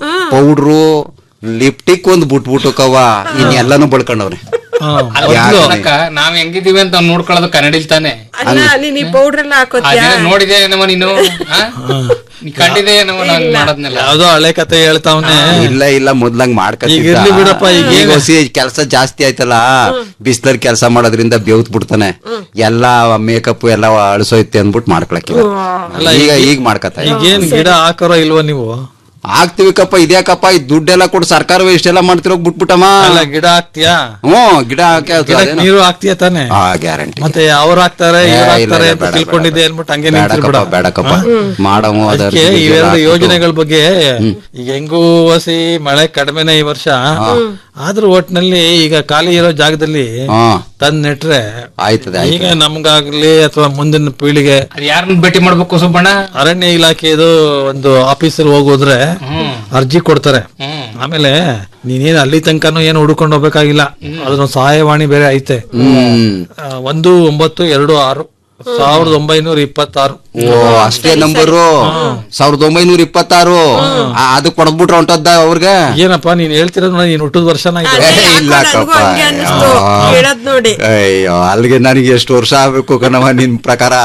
ಪೌಡ್ರು ಲಿಪ್ಟಿಕ್ ಒಂದ್ ಬಿಟ್ಬಿಟ್ಟು ಕವ ಇನ್ನೆಲ್ಲಾನು ಬಳ್ಕೊಂಡವ್ನೆ ಯಾಕೆ? ಅಲ್ಲಕ್ಕ ನಾವ್ ಹೆಂಗಿದೀವಿ ಅಂತ ಅವ್ನ್ ನೋಡ್ಕೊಳ್ಳೋದು ಕನ್ನಡಿಲ್ ತಾನೆ ಅಲ್ಲ ನೀನ್ ಈ ಪೌಡರ್ ಎಲ್ಲ ಹಾಕೋತ್ಯಾ ಅದೇನೋ ನೋಡಿದೆ ಏನವ ನೀನು ಆ? ನೀ ಕಂಡಿದೆ ಏನವ ನಾನ್ ಮಾಡೋದ್ನೆಲ್ಲ ಯಾವ್ದೋ ಹಳೆ ಕತೆ ಹೇಳ್ತಾವ್ನೆ ಇಲ್ಲ ಇಲ್ಲ ಮೊದ್ಲಂಗ್ ಈಗ ಇರ್ಲಿ ಬಿಡಪ್ಪ, ಈಗ ಈಗ ಏನು? ಹೊಸಿ ಕೆಲಸ ಜಾಸ್ತಿ ಆಯ್ತಲ್ಲ ಬಿಸ್ಲರ್ ಕೆಲಸ ಮಾಡೋದ್ರಿಂದ ಬೆವ್ತ್ ಬಿಡ್ತಾನೆ ಎಲ್ಲ ಮೇಕಪ್ ಎಲ್ಲ ಅಳಿಸೋಯ್ತೆ ಅಂದ್ಬಿಟ್ಟು ಮಾಡ್ಕೊಳಕ್ಕಿಲ್ಲ ಅಲ್ಲ, ಈಗ ಈಗ- ಈಗ ಮಾಡ್ಕತ ಈಗೇನ್ ಗಿಡ ಹಾಕೋರೋ ಇಲ್ವೋ ನೀವು ಆಗ್ತಿವಿ ಕಪ್ಪ ಇದ್ಯಾಕಪ್ಪ ಈ ದುಡ್ಡೆಲ್ಲ ಕೊಟ್ಟು ಸರ್ಕಾರವೇ ಇಷ್ಟೆಲ್ಲ ಮಾಡ್ತಿರೋ ಬಿಟ್ಬಿಟ್ಟಮ್ಮ ಅಲ್ಲ ಗಿಡ ಹಾಕ್ತಿಯಾ ಹ್ಮ್ ಗಿಡ ಹಾಕಿ ಅದು ಗಿಡಕ್ಕೆ ಅದೇನೋ. ನೀರು ಹಾಕ್ತಿಯ ತಾನೆ ಆ ಗ್ಯಾರಂಟಿ ಮತ್ತೆ ಅವ್ರು ಹಾಕ್ತಾರೆ ಏ, ಇವ್ರು ಇಲ್ಲ, ಹಾಕ್ತಾರೆ ಇಲ್ಲ, ಅಂತ ಬೇಡ, ತಿಳ್ಕೊಂಡಿದ್ದೆ ಅನ್ಬಿಟ್ಟು ಹಂಗೆ ಬೇಡಕಪ್ಪ ನಿಂತಿರ್ಬಿಡ ಬೇಡಕಪ್ಪ ಮಾಡಮು ಅದರ ಅದಕ್ಕೆ ಜೊತೆ ಇವೆರಡು ಹಾಕ್ಬಿಟ್ಟು. ಯೋಜನೆಗಳ ಬಗ್ಗೆ ಈಗ ಹೆಂಗೂ ಹಸಿ ಮಳೆ ಕಡಿಮೆನೆ ಈ ವರ್ಷ ಆದ್ರೂ ಒಟ್ನಲ್ಲಿ ಈಗ ಖಾಲಿ ಇರೋ ಜಾಗದಲ್ಲಿ ಹಾ. ತಂದ್ ನೆಟ್ರೆ ಆಯ್ತದೆ ಈಗ ನಮ್ಗಾಗ್ಲಿ ಅಥವಾ ಮುಂದಿನ ಪೀಳಿಗೆ ಅದ್ ಯಾರನ್ನ ಭೇಟಿ ಮಾಡ್ಬೇಕು ಸುಬ್ಬಣ್ಣ ಅರಣ್ಯ ಇಲಾಖೆದು ಒಂದು ಆಫೀಸಲ್ಲಿ ಹೋಗೋದ್ರೆ ಅರ್ಜಿ ಕೊಡ್ತಾರೆ ಆಮೇಲೆ ನೀನೇನ್ ಅಲ್ಲಿ ತನಕನೂ ಏನು ಹುಡ್ಕೊಂಡು ಹೋಗ್ಬೇಕಾಗಿಲ್ಲ ಅದ್ರ ಸಹಾಯವಾಣಿ ಬೇರೆ ಐತೆ ಆ, ಒಂದು ಒಂಬತ್ತು ಎರಡು ಆರು ಸಾವಿರದ ಒಂಬೈನೂರ ಇಪ್ಪತ್ತಾರು ಓ ಅಷ್ಟೇ ನಂಬರು ಸಾವಿರದ ಒಂಬೈನೂರ ಇಪ್ಪತ್ತಾರು ಆ, ಅದು ಕೊಡ್ಬಿಟ್ರ ಹೊಂಟದ್ದ ಅವ್ರಿಗೆ ಏನಪ್ಪಾ ನೀನ್ ಹೇಳ್ತಿರೋದು ನೀನ್ ಹುಟ್ಟದ ವರ್ಷನ ಇದು ಏ, ಇಲ್ಲ ಕಪ್ಪ ಹೇಳದ್ ನೋಡಿ ಅಯ್ಯೋ ಅಲ್ಲಿಗೆ ನನಗೆ ಎಷ್ಟು ವರ್ಷ ಆಗ್ಬೇಕು ಕಣವ ನಿನ್ ಪ್ರಕಾರ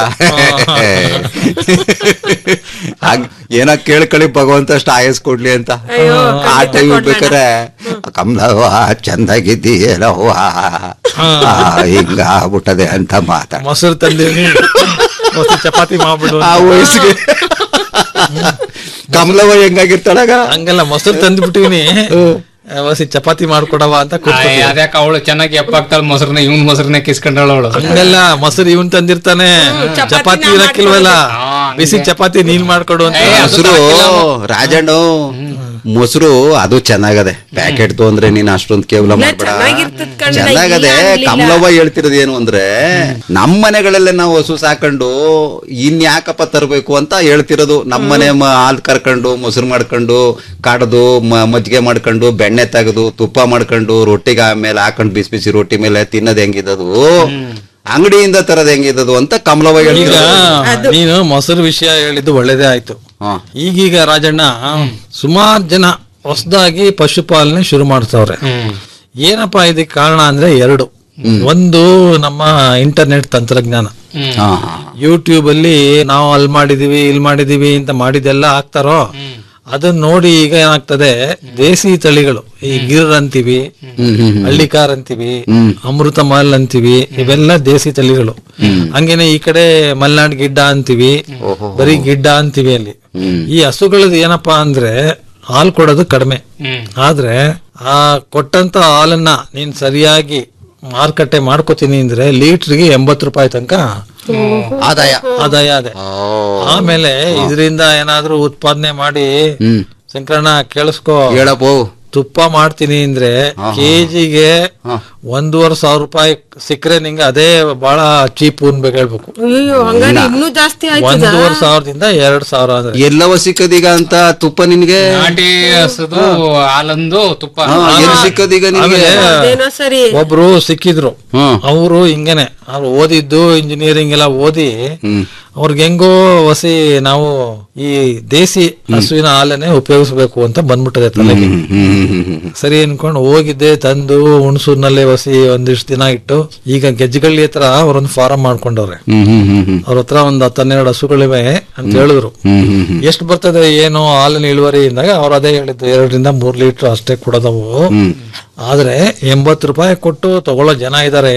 ಹಾಗ್ ಏನ ಕೇಳ್ಕಳಿ ಭಗವಂತ ಅಷ್ಟು ಆಯಸ್ ಕೊಡ್ಲಿ ಅಂತ ಆ ಟೈಮ್ ಬೇಕಾರೆ ಕಮಲವ್ವ ಚಂದಾಗಿದ್ದೀಯಲ್ಲವ್ವ ಆ, ಹಿಂಗ ಆಗ್ಬಿಟ್ಟದೆ ಅಂತ ಮಾತಾಡ ಮೊಸರು ತಂದಿನಿ ಮೊಸರು ಚಪಾತಿ ಮಾಡ್ಬಿಡು ಆ ವಯಸ್ಸಿಗೆ ಕಮಲವ್ವ ಹೆಂಗಾಗಿರ್ತಾಳಾಗ ಹಂಗಲ್ಲ ಮೊಸರು ತಂದ್ಬಿಟ್ಟಿನಿ ಹೊಸಿ ಚಪಾತಿ ಮಾಡ್ಕೊಡವ ಅಂತ ಕೂತ್ಕೊತೀನಿ. ಅದ್ಯಾಕ ಅವಳು ಚೆನ್ನಾಗಿ ಎಪ್ಪಾಗ್ತಾಳ ಮೊಸರನ್ನ ಇವ್ನ್ ಮೊಸರನ್ನ ಕಿಸ್ಕೊಂಡಾಳ ಅವಳು ಹಂಗಲ್ಲ ಮೊಸರು ಇವನ್ ತಂದಿರ್ತಾನೆ ಚಪಾತಿ ಇರಕ್ಕಿಲ್ವಲ್ಲ ಬಿಸಿ ಚಪಾತಿ ನೀನ್ ಮಾಡ್ಕೊಡು ಅಂತ ಮೊಸರು ರಾಜಣ್ಣ ಮೊಸರು ಅದು ಚೆನ್ನಾಗದೆ ಪ್ಯಾಕೆಟ್ ಅಂದ್ರೆ ನೀನ್ ಅಷ್ಟೊಂದು ಕೇವಲ ಮಾಡ್ಬೇಡ ಚೆನ್ನಾಗಿರ್ತದ್ ಕಣ್ಣ, ಚೆನ್ನಾಗದೆ ಇಲ್ಲ ಅನ್ಲಿಲ್ಲ. ಕಮಲವ್ವ ಹೇಳ್ತಿರೋದು ಏನು ಅಂದ್ರೆ ನಮ್ಮ ಮನೆಗಳಲ್ಲೇ ನಾವು ಹಸು ಸಾಕೊಂಡು ಇನ್ ಯಾಕಪ್ಪ ತರಬೇಕು ಅಂತ ಹೇಳ್ತಿರೋದು ನಮ್ಮನೆ ಮ- ಹಾಲ್ ಕರ್ಕೊಂಡು ಮೊಸರು ಮಾಡ್ಕೊಂಡು ಕಾಡದು ಮ- ಮಜ್ಜಿಗೆ ಮಾಡ್ಕೊಂಡು ಬೆಣ್ಣೆ ತೆಗೆದು ತುಪ್ಪ ಮಾಡ್ಕೊಂಡು ರೊಟ್ಟಿಗೆ ಆಮೇಲೆ ಹಾಕೊಂಡು ಬಿಸಿ ಬಿಸಿ ರೊಟ್ಟಿ ಮೇಲೆ ತಿನ್ನೋದು ಹೆಂಗಿದದು ಅಂಗಡಿಯಿಂದ ತರದ್ ಹೆಂಗಿದದು ಅಂತ ಕಮಲವ್ವ ಈಗ ಹೇಳ್ತಿರೋದು ನೀನು ಮೊಸರು ವಿಷಯ ಹೇಳಿದ್ದು ಒಳ್ಳೇದೇ ಆಯ್ತು ಹಾ. ಈಗೀಗ ರಾಜಣ್ಣ ಸುಮಾರು ಜನ ಹೊಸದಾಗಿ ಪಶುಪಾಲನೆ ಶುರು ಮಾಡ್ತಾವ್ರೆ ಏನಪ್ಪಾ ಇದಕ್ಕೆ ಕಾರಣ ಅಂದ್ರೆ ಎರಡು ಒಂದು ನಮ್ಮ ಇಂಟರ್ನೆಟ್ ತಂತ್ರಜ್ಞಾನ ಹಾ ಹಾ ಯೂಟ್ಯೂಬ್ ಅಲ್ಲಿ ನಾವು ಅಲ್ಲಿ ಮಾಡಿದೀವಿ ಇಲ್ಲಿ ಮಾಡಿದೀವಿ ಅಂತ ಮಾಡಿದೆಲ್ಲ ಹಾಕ್ತಾರೋ ಅದನ್ನ ನೋಡಿ ಈಗ ಏನಾಗ್ತದೆ ದೇಸಿ ತಳಿಗಳು ಈ ಗಿರ್ ಅಂತೀವಿ ಹಳ್ಳಿಕಾರ್ ಅಂತೀವಿ ಅಮೃತ ಮಹಲ್ ಅಂತೀವಿ ಇವೆಲ್ಲ ದೇಸಿ ತಳಿಗಳು ಹಂಗೇನೆ ಈ ಕಡೆ ಮಲ್ನಾಡ್ ಗಿಡ್ಡ ಅಂತೀವಿ ಬರೀ ಗಿಡ್ಡ ಅಂತೀವಿ ಅಲ್ಲಿ ಈ ಹಸುಗಳದ್ದು ಏನಪ್ಪಾ ಅಂದ್ರೆ ಹಾಲು ಕೊಡೋದು ಕಡಿಮೆ ಆದ್ರೆ ಆ ಕೊಟ್ಟಂತ ಹಾಲನ್ನ ನೀನ್ ಸರಿಯಾಗಿ ಮಾರುಕಟ್ಟೆ ಮಾಡ್ಕೋತೀನಿ ಅಂದ್ರೆ ಲೀಟ್ರಿಗೆ ಎಂಬತ್ತು ರೂಪಾಯಿ ತನಕ ಆದಾಯ ಆದಾಯ ಅದೇ ಆಮೇಲೆ ಇದರಿಂದ ಏನಾದ್ರೂ ಉತ್ಪಾದನೆ ಮಾಡಿ ಶಂಕರಣ್ಣ ಕೇಳಿಸ್ಕೋ ಹೇಳಪ್ಪೋ ತುಪ್ಪ ಮಾಡ್ತೀನಿ ಅಂದ್ರೆ ಕೆಜಿಗೆ ಒಂದೂವರೆ ಸಾವಿರ ರೂಪಾಯಿ ಸಿಕ್ಕರೆ ನಿಂಗೆ ಅದೇ ಬಹಳ ಚೀಪ್ ಅನ್ಬೇಕು ಹೇಳ್ಬೇಕು ಅಯ್ಯೋ ಹಂಗಾರೆ ಇನ್ನೂ ಜಾಸ್ತಿ ಆಯ್ತದ ಒಂದೂವರೆ ಸಾವಿರದಿಂದ ಎರಡ್ ಸಾವಿರ ಅಂದ್ರೆ ಎಲ್ಲವ ಸಿಕ್ಕದೀಗ ಅಂತ ತುಪ್ಪ ನಿನ್ಗೆ ನಾಟಿ ಹಸುದು ಹಾಲಂದು ತುಪ್ಪ ಹಾ, ಎಲ್ಲಿ ಸಿಕ್ಕದೀಗ ನಿನ್ಗೆ ಅದೇನೋ ಸರಿ ಒಬ್ರು ಸಿಕ್ಕಿದ್ರು ಅವರು ಹಿಂಗೇನೆ ಅವ್ರು ಓದಿದ್ದು ಇಂಜಿನಿಯರಿಂಗ್ ಎಲ್ಲ ಓದಿ ಅವ್ರಿಗೆ ಹೆಂಗೋ ಹೊಸಿ ನಾವು ಈ ದೇಸಿ ಹಸುವಿನ ಹಾಲನ್ನೇ ಉಪಯೋಗಿಸ್ಬೇಕು ಅಂತ ಬಂದ್ಬಿಟ್ಟದೆ ತಲೆಗೆ ಸರಿ ಅನ್ಕೊಂಡು ಹೋಗಿದ್ದೆ ತಂದು ಹುಣಸೂರ್ನಲ್ಲೇ ಹೊಸಿ ಒಂದಿಷ್ಟು ದಿನ ಇಟ್ಟು ಈಗ ಗೆಜ್ಜಗಳ್ಳಿ ಹತ್ರ ಅವ್ರೊಂದು ಫಾರಂ ಮಾಡ್ಕೊಂಡವ್ರೆ ಅವ್ರ ಹತ್ರ ಒಂದ್ ಹತ್ತನ್ನೆರಡು ಹಸುಗಳಿವೆ ಅಂತ ಹೇಳಿದ್ರು ಎಷ್ಟು ಬರ್ತದೆ ಏನು ಹಾಲಿನ ಇಳುವರಿ ಅಂದಾಗ ಅವ್ರು ಅದೇ ಹೇಳಿದ್ದು ಎರಡರಿಂದ ಮೂರ್ ಲೀಟರ್ ಅಷ್ಟೇ ಕೊಡೋದವು ಆದ್ರೆ ಎಂಬತ್ತು ರೂಪಾಯಿ ಕೊಟ್ಟು ತಗೊಳ್ಳೋ ಜನ ಇದಾರೆ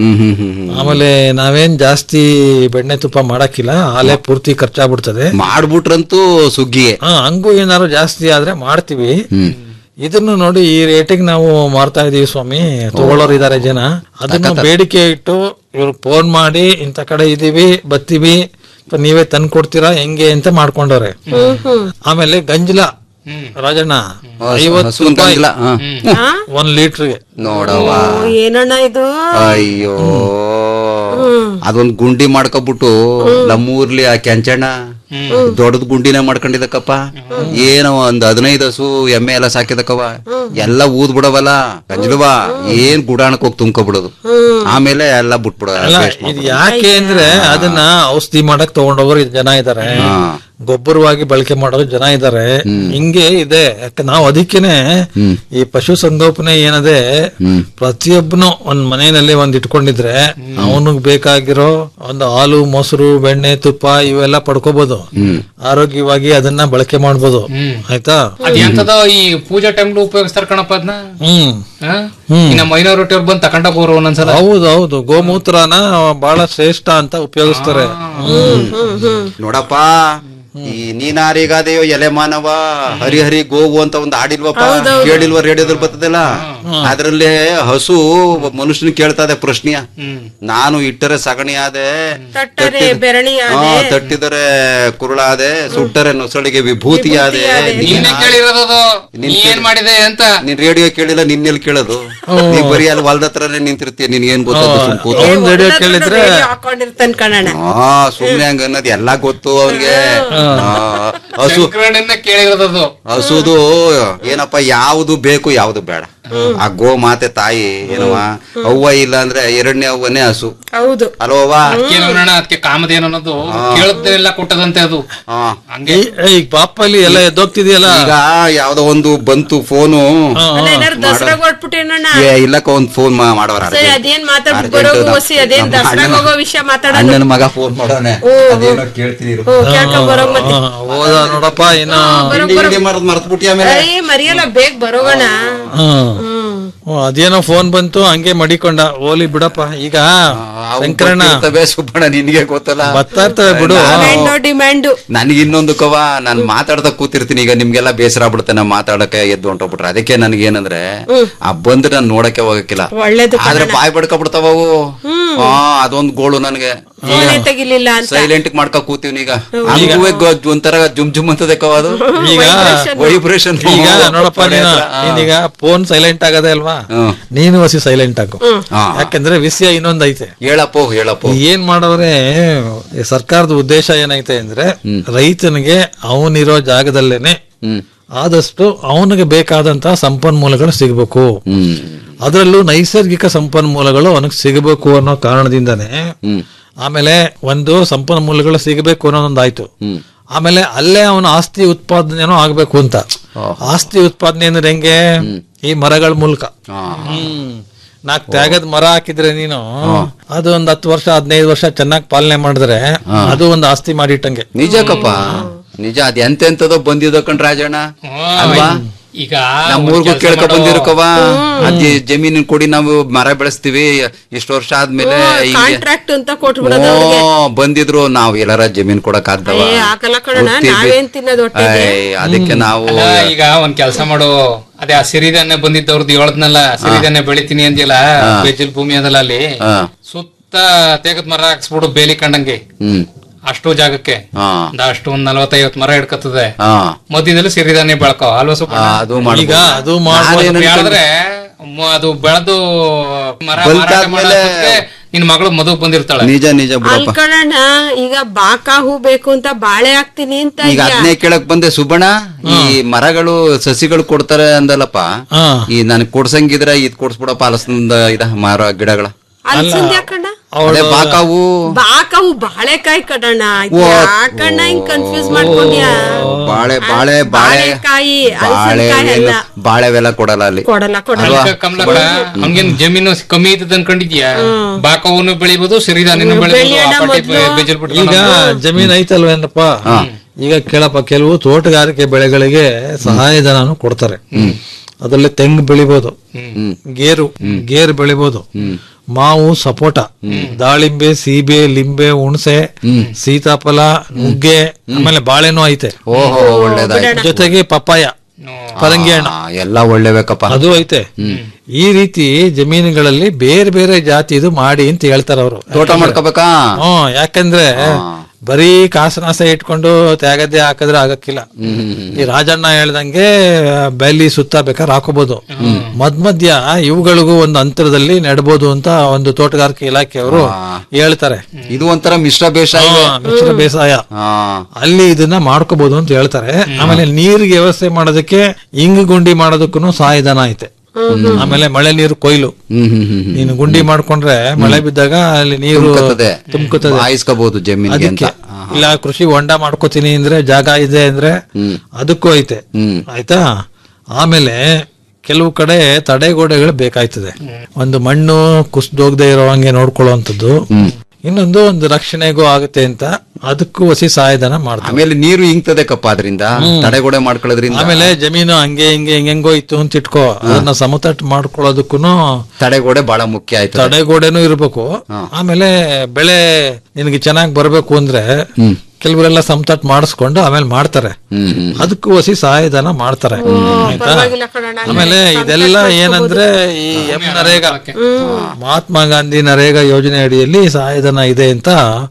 ಆಮೇಲೆ ನಾವೇನ್ ಜಾಸ್ತಿ ಬೆಣ್ಣೆ ತುಪ್ಪ ಮಾಡಕ್ಕಿಲ್ಲ ಹಾಲೇ ಪೂರ್ತಿ ಖರ್ಚಾಗ್ಬಿಡ್ತದೆ ಮಾಡ್ಬಿಟ್ರಂತೂ ಸುಗ್ಗಿಗೆ ಹಾ ಹಂಗೂ ಏನಾದ್ರು ಜಾಸ್ತಿ ಆದ್ರೆ ಮಾಡ್ತೀವಿ ಇದನ್ನು ನೋಡಿ ಈ ರೇಟಿಗೆ ನಾವು ಮಾರ್ತಾ ಇದೀವಿ ಸ್ವಾಮಿ ತಗೊಳ್ಳೋರು ಇದಾರೆ ಜನ ಅದನ್ನ ಬೇಡಿಕೆ ಇಟ್ಟು ಇವ್ರು ಫೋನ್ ಮಾಡಿ ಇಂಥ ಕಡೆ ಇದೀವಿ ಬತ್ತೀವಿ ಅಥವಾ ನೀವೇ ತಂದು ಕೊಡ್ತೀರಾ ಹೆಂಗೆ ಅಂತ ಮಾಡ್ಕೊಂಡವ್ರೆ ಆಮೇಲೆ ಗಂಜಲ ರಾಜಣ್ಣ ಐವತ್ತು ಹಸುವಿನ ರೂಪಾಯಿ ಗಂಜಲ, ಹಾ. ಒಂದ್ ಲೀಟರ್ಗೆ ನೋಡವ್ವ ಓ, ಏನಣ್ಣ ಇದು ಅಯ್ಯೋ ಅದೊಂದ್ ಗುಂಡಿ ಮಾಡ್ಕೊಬಿಟ್ಟು ನಮ್ಮೂರ್ಲಿ ಆ ಕೆಂಚಣ್ಣ ದೊಡ್ಡದ್ ಗುಂಡಿನೇ ಮಾಡ್ಕೊಂಡಿದ್ದಕ್ಕಪ್ಪ ಏನೋ ಒಂದ್ ಹದಿನೈದು ಹಸು ಎಮ್ಮೆ ಎಲ್ಲ ಸಾಕಿದಕ್ಕವ ಎಲ್ಲ ಊದ್ ಬಿಡವಲ್ಲ ಗಂಜಲವ ಏನ್ ಗುಡಾಣಕ್ ಹೋಗಿ ತುಂಬ್ಕೊಬಿಡೋದು ಆಮೇಲೆ ಎಲ್ಲ ಬಿಟ್ಬಿಡೋ ಅಲ್ಲ ಇದು ಯಾಕೆ ಅಂದ್ರೆ ಅದನ್ನ ಔಷಧಿ ಮಾಡಕ್ ತಗೊಂಡೋಗೋರು ಜನ ಇದಾರೆ ಗೊಬ್ಬರವಾಗಿ ಬಳಕೆ ಮಾಡೋರು ಜನ ಇದಾರೆ ಹಿಂಗೆ ಇದೆ ಯಾಕೆ ನಾವು ಅದಕ್ಕೇನೆ ಈ ಪಶು ಸಂಗೋಪನೆ ಏನದೆ ಪ್ರತಿಯೊಬ್ಬನು ಒಂದ್ ಮನೆಯಲ್ಲಿ ಒಂದ್ ಇಟ್ಕೊಂಡಿದ್ರೆ ಅವನಿಗೆ ಬೇಕಾಗಿರೋ ಒಂದು ಹಾಲು ಮೊಸರು ಬೆಣ್ಣೆ ತುಪ್ಪ ಇವೆಲ್ಲ ಪಡ್ಕೋಬಹುದು ಆರೋಗ್ಯವಾಗಿ ಅದನ್ನ ಬಳಕೆ ಮಾಡ್ಬೋದು ಆಯ್ತಾ ಅದ್ ಎಂತದೋ ಈ ಪೂಜಾ ಟೈಮ್ ಉಪಯೋಗಿಸ್ತಾರ ಕಣಪ್ಪ ಅದನ್ನ ಹ್ಮ್ ನಮ್ಮ ಮೈನಾರಿಟಿ ಅವ್ರು ಬಂದು ತಕೊಂಡ ಹೋಗೋರು ಒಂದೊಂದ್ಸಲ ಹೌದು ಹೌದು ಗೋಮೂತ್ರನ ಬಹಳ ಶ್ರೇಷ್ಠ ಅಂತ ಉಪಯೋಗಿಸ್ತಾರೆ ನೋಡಪ್ಪ ಈ ನೀನಾರಿಗಾದೆಯೋ ಎಲೆ ಮಾನವ ಹರಿಹರಿ ಗೋವು ಅಂತ ಒಂದು ಹಾಡಿಲ್ವಪ್ಪ ಕೇಳಿಲ್ವ ರೇಡಿಯೋದಲ್ಲಿ ಬರ್ತದಲ್ಲ ಅದ್ರಲ್ಲಿ ಹಸು ಮನುಷ್ಯನ ಕೇಳ್ತದೆ ಪ್ರಶ್ನೆಯ ನಾನು ಇಟ್ಟರೆ ಸಗಣಿ ಆದೆ ತಟ್ಟರೆ ಬೆರಣಿ ಹಾ ತಟ್ಟಿದರೆ ಕುರುಳಾದೆ ಸುಟ್ಟರೆ ನೊಸಳಿಗೆ ವಿಭೂತಿ ಆದೆ ನೀನೇ ಕೇಳಿರೋದು ನೀ ಏನ್ ಮಾಡಿದೆ ಅಂತ ನೀನ್ ರೇಡಿಯೋ ಕೇಳಿಲ್ಲ ನಿನ್ನೆಲ್ಲಿ ಕೇಳೋದು ನೀ ಬರೀ ಅಲ್ಲಿ ಹೊಲ್ದ ಹತ್ರನೇ ನಿಂತಿರ್ತೀಯ ನಿನ್ಗೇನ್ ಗೊತ್ತದ ಸುಮ್ ಕೂತು ಅವ್ನ್ ರೇಡಿಯೋ ಕೇಳಿದ್ರೆ ಹಾಕೊಂಡಿರ್ತಾನ ಕಣಣ್ಣ ಹಾ ಸುಮ್ನೆ ಹಂಗ ಅನ್ನೋದು ಎಲ್ಲಾ ಗೊತ್ತು ಅವ್ನಿಗೆ ಆ, ಹಸು ಶಂಕರಣ್ಣನ ಕೇಳಿರೋದು ಹಸುದು ಏನಪ್ಪ ಯಾವ್ದು ಬೇಕು ಯಾವ್ದು ಬೇಡ ಆ ಗೋ ಮಾತೆ ತಾಯಿ ಏನವ ಅವ್ವ ಇಲ್ಲ ಅಂದ್ರೆ ಎರಡನೇ ಅವ್ವನೇ ಹಸು ಹೌದು ಅಲ್ವವ್ವ ಅದಕ್ಕೆ ನೋಡೋಣ ಅದಕ್ಕೆ ಕಾಮಧೇನು ಅನ್ನೋದು ಕೇಳದ್ದೆಲ್ಲ ಕೊಟ್ಟದಂತೆ ಅದು ಹಾ ಹಂಗೆ ಈ- ಈಗ ಪಾಪಲ್ಲಿ ಎಲ್ಲ ಎದ್ದೋಗ್ತಿದೆಯಲ್ಲ ಈಗ ಯಾವ್ದೋ ಒಂದು ಬಂತು ಫೋನು ಅಲ್ಲ ಏನಾರು ದಸರಾಗ ಹೊಟ್ಬಿಟ್ಟೇನಣ್ಣ ಏ ಇಲ್ಲಕ್ಕ ಒಂದ್ ಫೋನ್ ಮಾಡವರ ಸರಿ ಅದೇನ್ ಮಾತಾಡ್ಬಿಟ್ಟು ಅರ್ಜೆಂಟ್ ಬರೋಗು ನಮ್ಮ- ಹೊಸಿ ಅದೇನ್ ನಮ್ಮ ದಸರಾಗ ಅಣ್ಣನ- ಹೋಗೋ ವಿಷಯ ಮಾತಾಡೋದು ಅಣ್ಣನ ಮಗ ಫೋನ್ ಮಾಡೋನೆ ಓ, ಓ. ಅದೇನೋ ಕೇಳ್ತೀನಿ ಇರು. ಓ, ಕೇಳ್ಕೊಂಡ್ ಬರೋಗ್ ಮತ್ತೆ ಹಾ, ಹೋದ ನೋಡಪ್ಪ ಇನ್ನು ಹಿಂಡಿ ಹಿಂಡಿ ಮರ್ದ್ ಮರ್ತ್ಬಿಟ್ಟಿ ಆಮೇಲೆ ಏ ಮರಿಯಲ್ಲ ಬೇಗ ಬರೋಗಣ ಹ್ಮ್. ಓ, ಅದೇನೋ ಫೋನ್ ಬಂತು ಹಂಗೆ ಮಡಿಕೊಂಡ ಓಲಿ ಬಿಡಪ್ಪ ಈಗ ಶಂಕರಣ್ಣ ಇರ್ತವೆ ಸುಬ್ಬಣ್ಣ ನಿನ್ಗೆ ಗೊತ್ತಲ್ಲ ಬರ್ತಾ ಇರ್ತವೆ ಬಿಡು ಡಿಮ್ಯಾಂಡು ಡಿಮ್ಯಾಂಡು ನನಗೆ ಇನ್ನೊಂದು ಕವ ನಾನ್ ಮಾತಾಡ್ತಾ ಕೂತಿರ್ತೀನಿ ಈಗ ನಿಮ್ಗೆಲ್ಲ ಬೇಸರ ಆಗ್ಬಿಡುತ್ತೆ ನಾ ಮಾತಾಡಕ್ಕೆ ಎದ್ದು ಹೊಂಟೋಗ್ಬಿಟ್ರೆ ಅದಕ್ಕೆ ನನಗೆ ಏನಂದ್ರೆ ಆ ಬಂದ್ರೆ ನಾನು ನೋಡಕ್ಕೆ ಹೋಗಕ್ಕಿಲ್ಲ ಒಳ್ಳೇದು ಆದ್ರೆ ಬಾಯ್ ಬಡ್ಕೊಬಿಡ್ತಾವ ಅವು ಹಾ ಅದೊಂದ್ ಗೋಳು ನನಗೆ ಫೋನೇ ತೆಗಿಲಿಲ್ಲ ಅಂತ ಸೈಲೆಂಟ್ ಮಾಡ್ಕೊ ಕೂತೀವಿ ಈಗ ಹಂಗೂ ಗ- ಒಂಥರ ಜುಮ್ ಜುಮ್ ಅಂತದೆ ಕವ ಅದು ಈಗ ವೈಬ್ರೇಷನ್ ಈಗ ನೋಡಪ್ಪ ನೀನು ನೀನೀಗ ಫೋನ್ ಸೈಲೆಂಟ್ ಆಗದೆ ಅಲ್ವಾ ನೀನು ಹಸಿ ಸೈಲೆಂಟ್ ಆಗು ಯಾಕಂದ್ರೆ ವಿಷಯ ಇನ್ನೊಂದ್ ಐತೆ ಹೇಳಪ್ಪೋ ಹೇಳಪ್ಪೋ ಏನ್ ಮಾಡವ್ರೆ ಈ ಸರ್ಕಾರದ ಉದ್ದೇಶ ಏನೈತೆ ಅಂದ್ರೆ ರೈತನಿಗೆ ಅವನಿರೋ ಜಾಗದಲ್ಲೇನೆ ಆದಷ್ಟು ಅವನಿಗೆ ಬೇಕಾದಂತ ಸಂಪನ್ಮೂಲಗಳು ಸಿಗಬೇಕು ಅದರಲ್ಲೂ ನೈಸರ್ಗಿಕ ಸಂಪನ್ಮೂಲಗಳು ಅವನಿಗೆ ಸಿಗಬೇಕು ಅನ್ನೋ ಕಾರಣದಿಂದನೇ ಆಮೇಲೆ ಒಂದು ಸಂಪನ್ಮೂಲಗಳು ಸಿಗಬೇಕು ಅನ್ನೋದೊಂದಾಯ್ತು ಆಮೇಲೆ ಅಲ್ಲೇ ಅವನ ಆಸ್ತಿ ಉತ್ಪಾದನೆನೂ ಆಗ್ಬೇಕು ಅಂತ ಆಸ್ತಿ ಉತ್ಪಾದನೆ ಅಂದ್ರೆ ಹೆಂಗೆ ಈ ಮರಗಳ ಮೂಲಕ ಹ್ಮ್ ನಾಲ್ಕು ತ್ಯಾಗದ ಮರ ಹಾಕಿದ್ರೆ ನೀನು ಅದು ಒಂದ್ ಹತ್ತು ವರ್ಷ ಹದಿನೈದು ವರ್ಷ ಚೆನ್ನಾಗಿ ಪಾಲನೆ ಮಾಡಿದ್ರೆ ಅದು ಒಂದು ಆಸ್ತಿ ಮಾಡಿಟ್ಟಂಗೆ ನಿಜಕ್ಕಪ್ಪ ನಿಜ ಅದ್ ಎಂತೆಂತದೋ ಬಂದಿದ್ದೋ ಕಣ್ ರಾಜಣ್ಣ ಅಲ್ವಾ ಈಗ ನಮ್ಮೂರ್ಗೂ ಕೇಳ್ಕೊ ಬಂದಿರಕವ ಅದ್ ಜಮೀನಿನ ಕೊಡಿ ನಾವು ಮರ ಬೆಳೆಸ್ತೀವಿ ಎಷ್ಟು ವರ್ಷ ಆದ್ಮೇಲೆ ಹಿಂಗೆ ಕಾಂಟ್ರಾಕ್ಟ್ ಅಂತ ಕೊಟ್ಬಿಡೋದು ಅವ್ರಿಗೆ ಓ, ಬಂದಿದ್ರು ನಾವ್ ಎಲ್ಲಾರ ಜಮೀನ್ ಕೊಡಕ್ ಆಗ್ದವ ಏ ಹಾಕಲ್ಲ ಕಣಣ್ಣ ಗೊತ್ತಿದ್ವಿ. ನಾವೇನ್ ತಿನ್ನೋದು ಹೊಟ್ಟೆಗೆ ಐ, ಅದಕ್ಕೆ ನಾವು ಅಲ್ಲ, ಈಗ ಒಂದ್ ಕೆಲ್ಸ ಮಾಡು ಅದೇ ಆ ಸಿರಿಧಾನ್ಯ ಬಂದಿದ್ದವ್ರದ್ದು ಹೇಳದ್ನಲ್ಲ ಸಿರಿಧಾನ್ಯ ಬೆಳಿತೀನಿ ಅಂದಿಲ್ಲ ಬೇಜಲ್ ಭೂಮಿ ಅದಲ್ಲ ಅಲ್ಲಿ ಹಾ. ಸುತ್ತ ತೆಗದ್ ಮರ ಹಾಕ್ಸ್ಬಿಡು ಬೇಲಿ ಕಂಡಂಗೆ ಹ್ಮ್ ಅಷ್ಟು ಜಾಗಕ್ಕೆ ಹಾ ಒಂದ್ ಅಷ್ಟು ಒಂದ್ ನಲವತ್ತೈವತ್ ಮರ ಹಿಡ್ಕತ್ತದೆ ಹಾ ಮಧ್ಯದಲ್ಲಿ ಸಿರಿಧಾನ್ಯ ಬೆಳ್ಕೊ ಅಲ್ವಾ ಸ್ವಲ್ಪ ಆ, ಅದು ಮಾಡ್ಬೋದು. ಈಗ ಅದು ನಾನೇನ್ ಮಾಡ್ಬೋದು ಹೇಳಿದ್ರೆ ಮ- ಅದು ಬೆಳೆದು ಮರ ಬಲ್ತಾದ್ಮೇಲೆ- ಮಾರಾಟ ಮಾಡೋದಕ್ಕೆ ನಿನ್ ಮಗಳು ಮದುವೆ ಬಂದಿರ್ತಾಳೆ ನಿಜ ನಿಜ ಬಿಡಪ್ಪ ಅಲ್ಕಣಣ್ಣ ಈಗ ಬಾಕಾ ಹೂ ಬೇಕು ಅಂತ ಬಾಳೆ ಹಾಕ್ತೀನಿ ಅಂತ ಈಗ ಇದ್ಯಾ. ಅದನ್ನೇ ಕೇಳಕ್ ಬಂದೆ ಸುಬ್ಬಣ್ಣ ಈ ಮರಗಳು ಸಸಿಗಳು ಕೊಡ್ತಾರೆ ಅಂದಲ್ಲಪ್ಪ ಹಾ. ಈ ನನಗ್ ಕೊಡ್ಸಂಗಿದ್ರೆ ಇದ್ ಕೊಡ್ಸ್ಬಿಡಪ್ಪ ಹಲಸಿಂದ ಇದ ಮರ ಗಿಡಗಳ ಅಲ್ಸಂದ್ ಯಾಕಣ್ಣ ಅದೇ ಬಾಕಾವು ಬಾಕಾವು ಬಾಳೆಕಾಯಿ ಕಡಣ್ಣ ಓ. ಯಾಕಣ್ಣ ಹಿಂಗ್ ಕನ್ಫ್ಯೂಸ್ ಮಾಡ್ಕೊಂಡ್ಯಾ ಬಾಳೆ ಬಾಳೆ ಬಾಳೆ ಬಾಳೆಕಾಯಿ ಬಾಳೆ ಅಲಸಂಕಾಯಿ ಅಲ್ಲ ಬಾಳೆವೆಲ್ಲ ಕೊಡಲ್ಲ ಅಲ್ಲಿ ಕೊಡಲ್ಲ ಕೊಡಲ್ಲ ಅಲ್ವಾ? ಕಮಲಕ್ಕ ಹಂಗೇನ್ ಜಮೀನು ಕಮ್ಮಿ ಇದ್ದದ ಅನ್ಕೊಂಡಿದ್ಯಾ ಬಾಕವನ್ನು ಬೆಳಿಬೋದು ಸಿರಿಧಾನ್ಯನು ಬೆಳಿಬೋದು ಬೆಳೆಯೋಣ ಆ ಪಾಟಿ ಮೊದ್ಲು. ಬೇಜಲ್ ಈಗ ಬಿಟ್ಕೊಂಡು ಜಮೀನ್ ಐತಲ್ವೇನಪ್ಪ ಈಗ ಕೇಳಪ್ಪ ಕೆಲವು ತೋಟಗಾರಿಕೆ ಬೆಳೆಗಳಿಗೆ ಸಹಾಯಧನನು ಕೊಡ್ತಾರೆ ಅದರಲ್ಲಿ ತೆಂಗು ಬೆಳಿಬೋದು ಗೇರು ಗೇರು ಬೆಳಿಬೋದು ಮಾವು ಸಪೋಟ ದಾಳಿಂಬೆ ಸೀಬೆ ಲಿಂಬೆ ಹುಣಸೆ ಸೀತಾಫಲ ನುಗ್ಗೆ ಆಮೇಲೆ ಬಾಳೆನೂ ಐತೆ ಓಹೋ ಒಳ್ಳೇದಾಯ್ತು ಜೊತೆಗೆ ಪಪ್ಪಾಯ ಪರಂಗಿ ಹಣ್ಣು ಆ, ಎಲ್ಲ ಒಳ್ಳೇಬೇಕಪ್ಪ ಅದು ಐತೆ ಈ ರೀತಿ ಜಮೀನುಗಳಲ್ಲಿ ಬೇರೆ ಬೇರೆ ಜಾತಿದು ಮಾಡಿ ಅಂತ ಹೇಳ್ತಾರ ಅವರು ತೋಟ ಮಾಡ್ಕೋಬೇಕಾ ಹ್ಮ್ ಯಾಕಂದ್ರೆ ಬರೀ ಕಾಸನಾಸ ಇಟ್ಕೊಂಡು ತ್ಯಾಗದ್ದೆ ಹಾಕಿದ್ರೆ ಆಗಕ್ಕಿಲ್ಲ ಈ ರಾಜಣ್ಣ ಹೇಳ್ದಂಗೆ ಬೆಲಿ ಸುತ್ತ ಬೇಕಾದ್ರೆ ಹಾಕೋಬಹುದು ಮಧ್ಯ ಮಧ್ಯ ಇವುಗಳಿಗೂ ಒಂದು ಅಂತರದಲ್ಲಿ ನೆಡ್ಬೋದು ಅಂತ ಒಂದು ತೋಟಗಾರಿಕೆ ಇಲಾಖೆಯವರು ಹೇಳ್ತಾರೆ ಇದು ಒಂಥರ ಮಿಶ್ರ ಬೇಸಾಯ ಹಾ, ಮಿಶ್ರ ಬೇಸಾಯ ಹಾ ಅಲ್ಲಿ ಇದನ್ನ ಮಾಡ್ಕೋಬಹುದು ಅಂತ ಹೇಳ್ತಾರೆ ಆಮೇಲೆ ನೀರಿಗೆ ವ್ಯವಸ್ಥೆ ಮಾಡೋದಕ್ಕೆ ಇಂಗು ಗುಂಡಿ ಮಾಡೋದಕ್ಕೂ ಸಹಾಯಧನ ಐತೆ ಆಮೇಲೆ ಮಳೆ ನೀರು ಕೊಯ್ಲು ಹ್ಮ್ ಹ್ಮ್ ಹ್ಮ್ ಹ್ಮ್. ನೀನು ಗುಂಡಿ ಮಾಡ್ಕೊಂಡ್ರೆ ಮಳೆ ಬಿದ್ದಾಗ ಅಲ್ಲಿ ನೀರು ತುಂಬ್ಕೊತದೆ. ತುಂಬ್ಕೊತದೆ ಹಾಯಿಸ್ಕೋಬಹುದು ಜಮೀನಿಗೆ ಅಂತ ಅದಕ್ಕೆ ಇಲ್ಲ ಕೃಷಿ ಹೊಂಡ ಮಾಡ್ಕೋತೀನಿ ಅಂದ್ರೆ ಜಾಗ ಇದೆ ಅಂದ್ರೆ ಅದಕ್ಕೂ ಐತೆ ಆಯ್ತಾ ಆಮೇಲೆ ಕೆಲವು ಕಡೆ ತಡೆಗೋಡೆಗಳು ಬೇಕಾಯ್ತದೆ ಒಂದು ಮಣ್ಣು ಕುಸ್ದೋಗದೆ ಇರೋ ಹಂಗೆ ನೋಡ್ಕೊಳ್ಳುವಂಥದ್ದು ಇನ್ನೊಂದು ಒಂದು ರಕ್ಷಣೆಗೂ ಆಗುತ್ತೆ ಅಂತ ಅದಕ್ಕೂ ಹೊಸಿ ಸಹಾಯಧನ ಮಾಡ್ತಾರೆ ಆಮೇಲೆ ನೀರು ಇಂಗ್ತದೆ ಕಪ್ಪ ಅದರಿಂದ ತಡೆಗೋಡೆ ಮಾಡ್ಕೊಳ್ಳೋದ್ರಿಂದ ಆಮೇಲೆ ಜಮೀನು ಹಂಗೆ ಹಿಂಗೆ ಹೆಂಗೆಂಗೋ ಇತ್ತು ಅಂತ ಇಟ್ಕೋ ಅದನ್ನ ಸಮತಟ್ಟು ಮಾಡ್ಕೊಳ್ಳೋದಕ್ಕೂ ತಡೆಗೋಡೆ ಬಹಳ ಮುಖ್ಯ ಆಯ್ತು ತಡೆಗೋಡೆನೂ ಇರ್ಬೇಕು ಆಮೇಲೆ ಬೆಳೆ ನಿನಗೆ ಚೆನ್ನಾಗಿ ಬರಬೇಕು ಅಂದ್ರೆ ಕೆಲವರೆಲ್ಲ ಸಮತಟ್ ಮಾಡಿಸ್ಕೊಂಡು ಆಮೇಲೆ ಮಾಡ್ತಾರೆ ಅದಕ್ಕೂ ಹೊಸಿ ಸಹಾಯಧನ ಮಾಡ್ತಾರೆ ಆಯ್ತಾ ಪರವಾಗಿಲ್ಲ ಕಣಣ್ಣ, ಆಮೇಲೆ ಇದೆಲ್ಲ ಏನಂದ್ರೆ ಈ ಎಂ ನರೇಗಾ ಮಹಾತ್ಮ ಗಾಂಧಿ ನರೇಗಾ ಯೋಜನೆ ಅಡಿಯಲ್ಲಿ ಸಹಾಯಧನ ಇದೆ ಅಂತ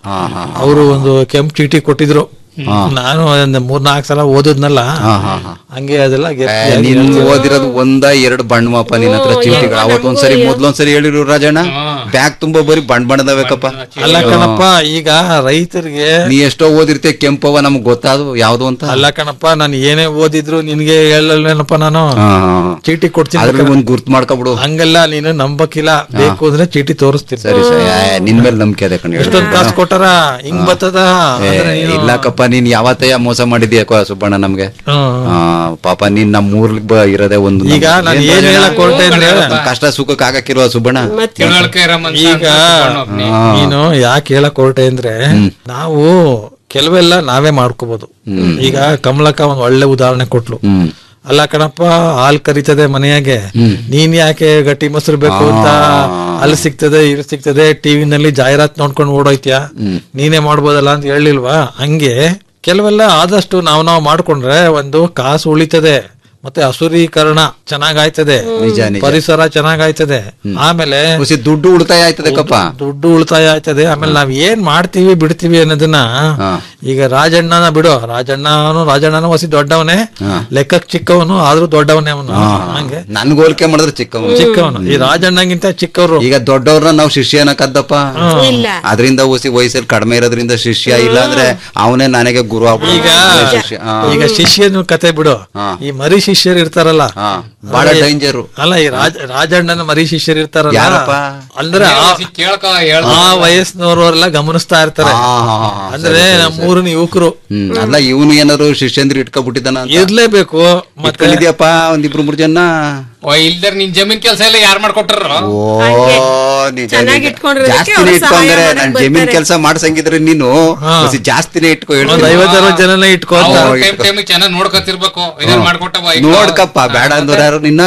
ಅವರು ಒಂದು ಕೆಂಪು ಚೀಟಿ ಕೊಟ್ಟಿದ್ರು ನಾನು ಒಂದು ಮೂರ್ನಾಲ್ಕು ಸಲ ಓದಿದ್ನಲ್ಲ ಹಂಗೆ ಅದೆಲ್ಲ ಏ, ಗಟ್ಟಿಯಾಗಿ ನೀನ್ ಹೇಳ್ತೀನಿ. ಓದಿರೋದು ಒಂದ ಎರಡು ಬಣ್ಣಮಪ್ಪ ನಿನ್ನ ಹತ್ರ ಚೀಟಿಗಳು ಅವತ್ತೊಂದ್ಸರಿ ಮೊದ್ಲೊಂದ್ಸರಿ ಹೇಳಿರು ರಾಜಣ್ಣ ಬ್ಯಾಗ್ ತುಂಬಾ ಬರೀ ಬಣ್ಣ ಬಣ್ಣದವೇಕಪ್ಪ ಅಲ್ಲ ಕಣಪ್ಪ ಈಗ ರೈತರಿಗೆ ನೀ ಎಷ್ಟೋ ಓದಿರ್ತೀಯ ಕೆಂಪವ ನಮಗ್ ಗೊತ್ತಾದು ಯಾವ್ದು ಅಂತ ಅಲ್ಲ ಕಣಪ್ಪ ನಾನು ಏನೇ ಓದಿದ್ರು ನಿನ್ಗೆ ಹೇಳಲ್ವೇನಪ್ಪ ನಾನು ಚೀಟಿ ಕೊಡ್ತೀನಿ ಅದ್ರಲ್ಲಿ ಒಂದ್ ಗುರ್ತ್ ಮಾಡ್ಕೊಬಿಡು ಹಂಗಲ್ಲ ನೀನು ನಂಬಕ್ಕಿಲ್ಲ ಬೇಕು ಅಂದ್ರೆ ಚೀಟಿ ತೋರಿಸ್ತೀನಿ ಸರಿ ಸರಿ ಏ, ನಿನ್ ಮೇಲೆ ನಂಬಿಕೆ ಅದೇ ಕಣ ಎಷ್ಟೊಂದ್ ಕಾಸು ಕೊಟ್ಟಾರ ಹಿಂಗ್ ಬರ್ತದ ಅಂದ್ರೆ ನೀನು- ಇಲ್ಲಕ್ಕಪ್ಪ ನೀನ್ ಯಾವತ್ತಯ್ಯ ಮೋಸ ಮಾಡಿದ್ಯಾ ಕೋ ಸುಬ್ಬಣ್ಣ ನಮ್ಗೆ ಹ್ಮ್. ಆ, ಪಾಪ ನೀನ್ ನಮ್ ಊರ್ಗ್ ಬ- ಇರೋದೇ ಒಂದು ಈಗ ನಾನ್ ಏನ್ ಹೇಳಕ್ ಹೊರಟೆ ಅಂದ್ರೆ ನಮ್ ಕಷ್ಟ ಸುಖಕ್ಕೆ ಆಗಕ್ಕಿಲ್ವ ಸುಬ್ಬಣ್ಣ ತಿಳುವಳಿಕೆ ಇರೋ ಮನುಷ್ಯ ಈಗ ಅಂತ ಸುಬ್ಬಣ್ಣ ಒಬ್ನೇ. ನೀನು ಯಾಕೆ ಹೇಳಕ್ ಹೊರಟೆ ಅಂದ್ರೆ ನಾವು ಕೆಲವೆಲ್ಲ ನಾವೇ ಮಾಡ್ಕೋಬಹುದು ಈಗ ಕಮಲಕ್ಕ ಒಂದ್ ಒಳ್ಳೆ ಉದಾಹರಣೆ ಕೊಟ್ಲು ಅಲ್ಲ ಕಣಪ್ಪ ಹಾಲ್ ಕರಿತದೆ ಮನೆಯಾಗೆ ನೀನ್ ಯಾಕೆ ಗಟ್ಟಿ ಮೊಸರು ಬೇಕು ಅಂತ ಅಲ್ಲಿ ಸಿಗ್ತದೆ ಇಲ್ಲಿ ಸಿಗ್ತದೆ ಟಿವಿನಲ್ಲಿ ಜಾಹೀರಾತ್ ನೋಡ್ಕೊಂಡು ಓಡೋಯ್ತ್ಯಾ ನೀನೇ ಮಾಡ್ಬೋದಲ್ಲ ಅಂತ ಹೇಳಿಲ್ವಾ ಹಂಗೆ ಕೆಲವೆಲ್ಲ ಆದಷ್ಟು ನಾವು ನಾವು ಮಾಡ್ಕೊಂಡ್ರೆ ಒಂದು ಕಾಸು ಉಳಿತದೆ ಮತ್ತೆ ಹಸುರೀಕರಣ ಚೆನ್ನಾಗಾಯ್ತದೆ ನಿಜ, ನಿಜ. ಪರಿಸರ ಚೆನ್ನಾಗಾಯ್ತದೆ ಆಮೇಲೆ ಹುಸಿ ದುಡ್ಡು ಉಳಿತಾಯ ಆಯ್ತದೆ ಕಪ್ಪ ದುಡ್ಡು ಉಳಿತಾಯ ಆಯ್ತದೆ ಆಮೇಲೆ ನಾವ್ ಏನ್ ಮಾಡ್ತೀವಿ ಬಿಡ್ತೀವಿ ಅನ್ನೋದನ್ನ ಈಗ ರಾಜಣ್ಣನ ಬಿಡು ರಾಜಣ್ಣನು ರಾಜಣ್ಣನು ಹೊಸಿ ದೊಡ್ಡವನೇ ಲೆಕ್ಕಕ್ ಚಿಕ್ಕವನು ಆದ್ರೂ ದೊಡ್ಡವನೇ ಅವನು ಹಂಗೆ ನನ್ಗ್ ಹೋಲಿಕೆ ಮಾಡಿದ್ರೆ ಚಿಕ್ಕವ ಚಿಕ್ಕವನು ಈ ರಾಜಣ್ಣಗಿಂತ ಚಿಕ್ಕವರು ಈಗ ದೊಡ್ಡವ್ರನ್ನ ನಾವು ಶಿಷ್ಯ ಅನ್ನಕದ್ದಪ್ಪ ಇಲ್ಲ. ಅದರಿಂದ ಹುಸಿ ವಯಸ್ಸಲ್ಲಿ ಕಡಿಮೆ ಇರೋದ್ರಿಂದ ಶಿಷ್ಯ ಇಲ್ಲ ಅಂದ್ರೆ ಅವನೇ ನನಗೆ ಗುರು ಆಗ್ಬಿಡು. ಈಗ ಶಿಷ್ಯ ಆ. ಈಗ ಶಿಷ್ಯನ ಕತೆ ಬಿಡು ಈ ಮರಿ ಶಿಷ್ಯರು ಇರ್ತಾರಲ್ಲ ಬಹಳ ಅಲ್ಲ, ಈ- ಡೇಂಜರು ಅಲ್ಲ ಈ ರಾಜ ರಾಜಣ್ಣನ ಮರಿ ಶಿಷ್ಯರು ಇರ್ತಾರಲ್ಲ ಯಾರಪ್ಪ? ಅಂದ್ರೆ ಆ- ಕೇಳ್ಕ ಆ ವಯಸ್ಸಿನವರೆಲ್ಲ ಗಮನಿಸ್ತಾ ಇರ್ತಾರೆ ಅಂದ್ರೆ ನಮ್ಮೂರಿನ ಯುವಕರು ಹ್ಮ್ ಅಲ್ಲ ಇವನು ಏನಾದ್ರು ಶಿಷ್ಯಂದ್ರ ಇಟ್ಕೊಬಿಟ್ಟಿದ್ದಾನ ಇರ್ಲೇಬೇಕು ಮತ್ತೆ ಇಟ್ಕೊಂಡಿದ್ಯಪ್ಪ ಒಂದಿಬ್ರು ಮೂರ್ ಜನ ಓ ಇಲ್ದರ್ ನಿನ್ ಜಮೀನ್ ಕೆಲಸ ಎಲ್ಲ ಯಾರು ಮಾಡ್ಕೊಟ್ರ ಓ ನಿಜ ಚೆನ್ನಾಗಿ ನಿಜ. ಇಟ್ಕೊಂಡಿರೋದಕ್ಕೆ ಜಾಸ್ತಿನೇ ಅವ್ರು ಸಹಾಯ ಇಟ್ಕೊಂಡ್ರೆ ಮಾಡಕ್ ನನ್ ಜಮೀನ್ ಬರ್ತಾರೆ. ಕೆಲಸ ಮಾಡ್ಸಂಗಿದ್ರೆ ನೀನು ಹುಸಿ ಜಾಸ್ತಿನೇ ಇಟ್ಕೊ ಒಂದ್ ಹೇಳ್ತೀನಿ. ಐವತ್ತರವತ್ತು ಜನನೇ ಇಟ್ಕೋ ಅಂತ. ಟೈಮ್ ಟೈಮ್ ಚೆನ್ನಾಗಿ ನೋಡ್ಕೊತಿರ್ಬೇಕು ಇದನ್ನ ಮಾಡ್ಕೊಟ್ಟವ ನೋಡ್ಕಪ್ಪ ಬೇಡ ಅಂದವ್ರು ಯಾರು ನಿನ್ನ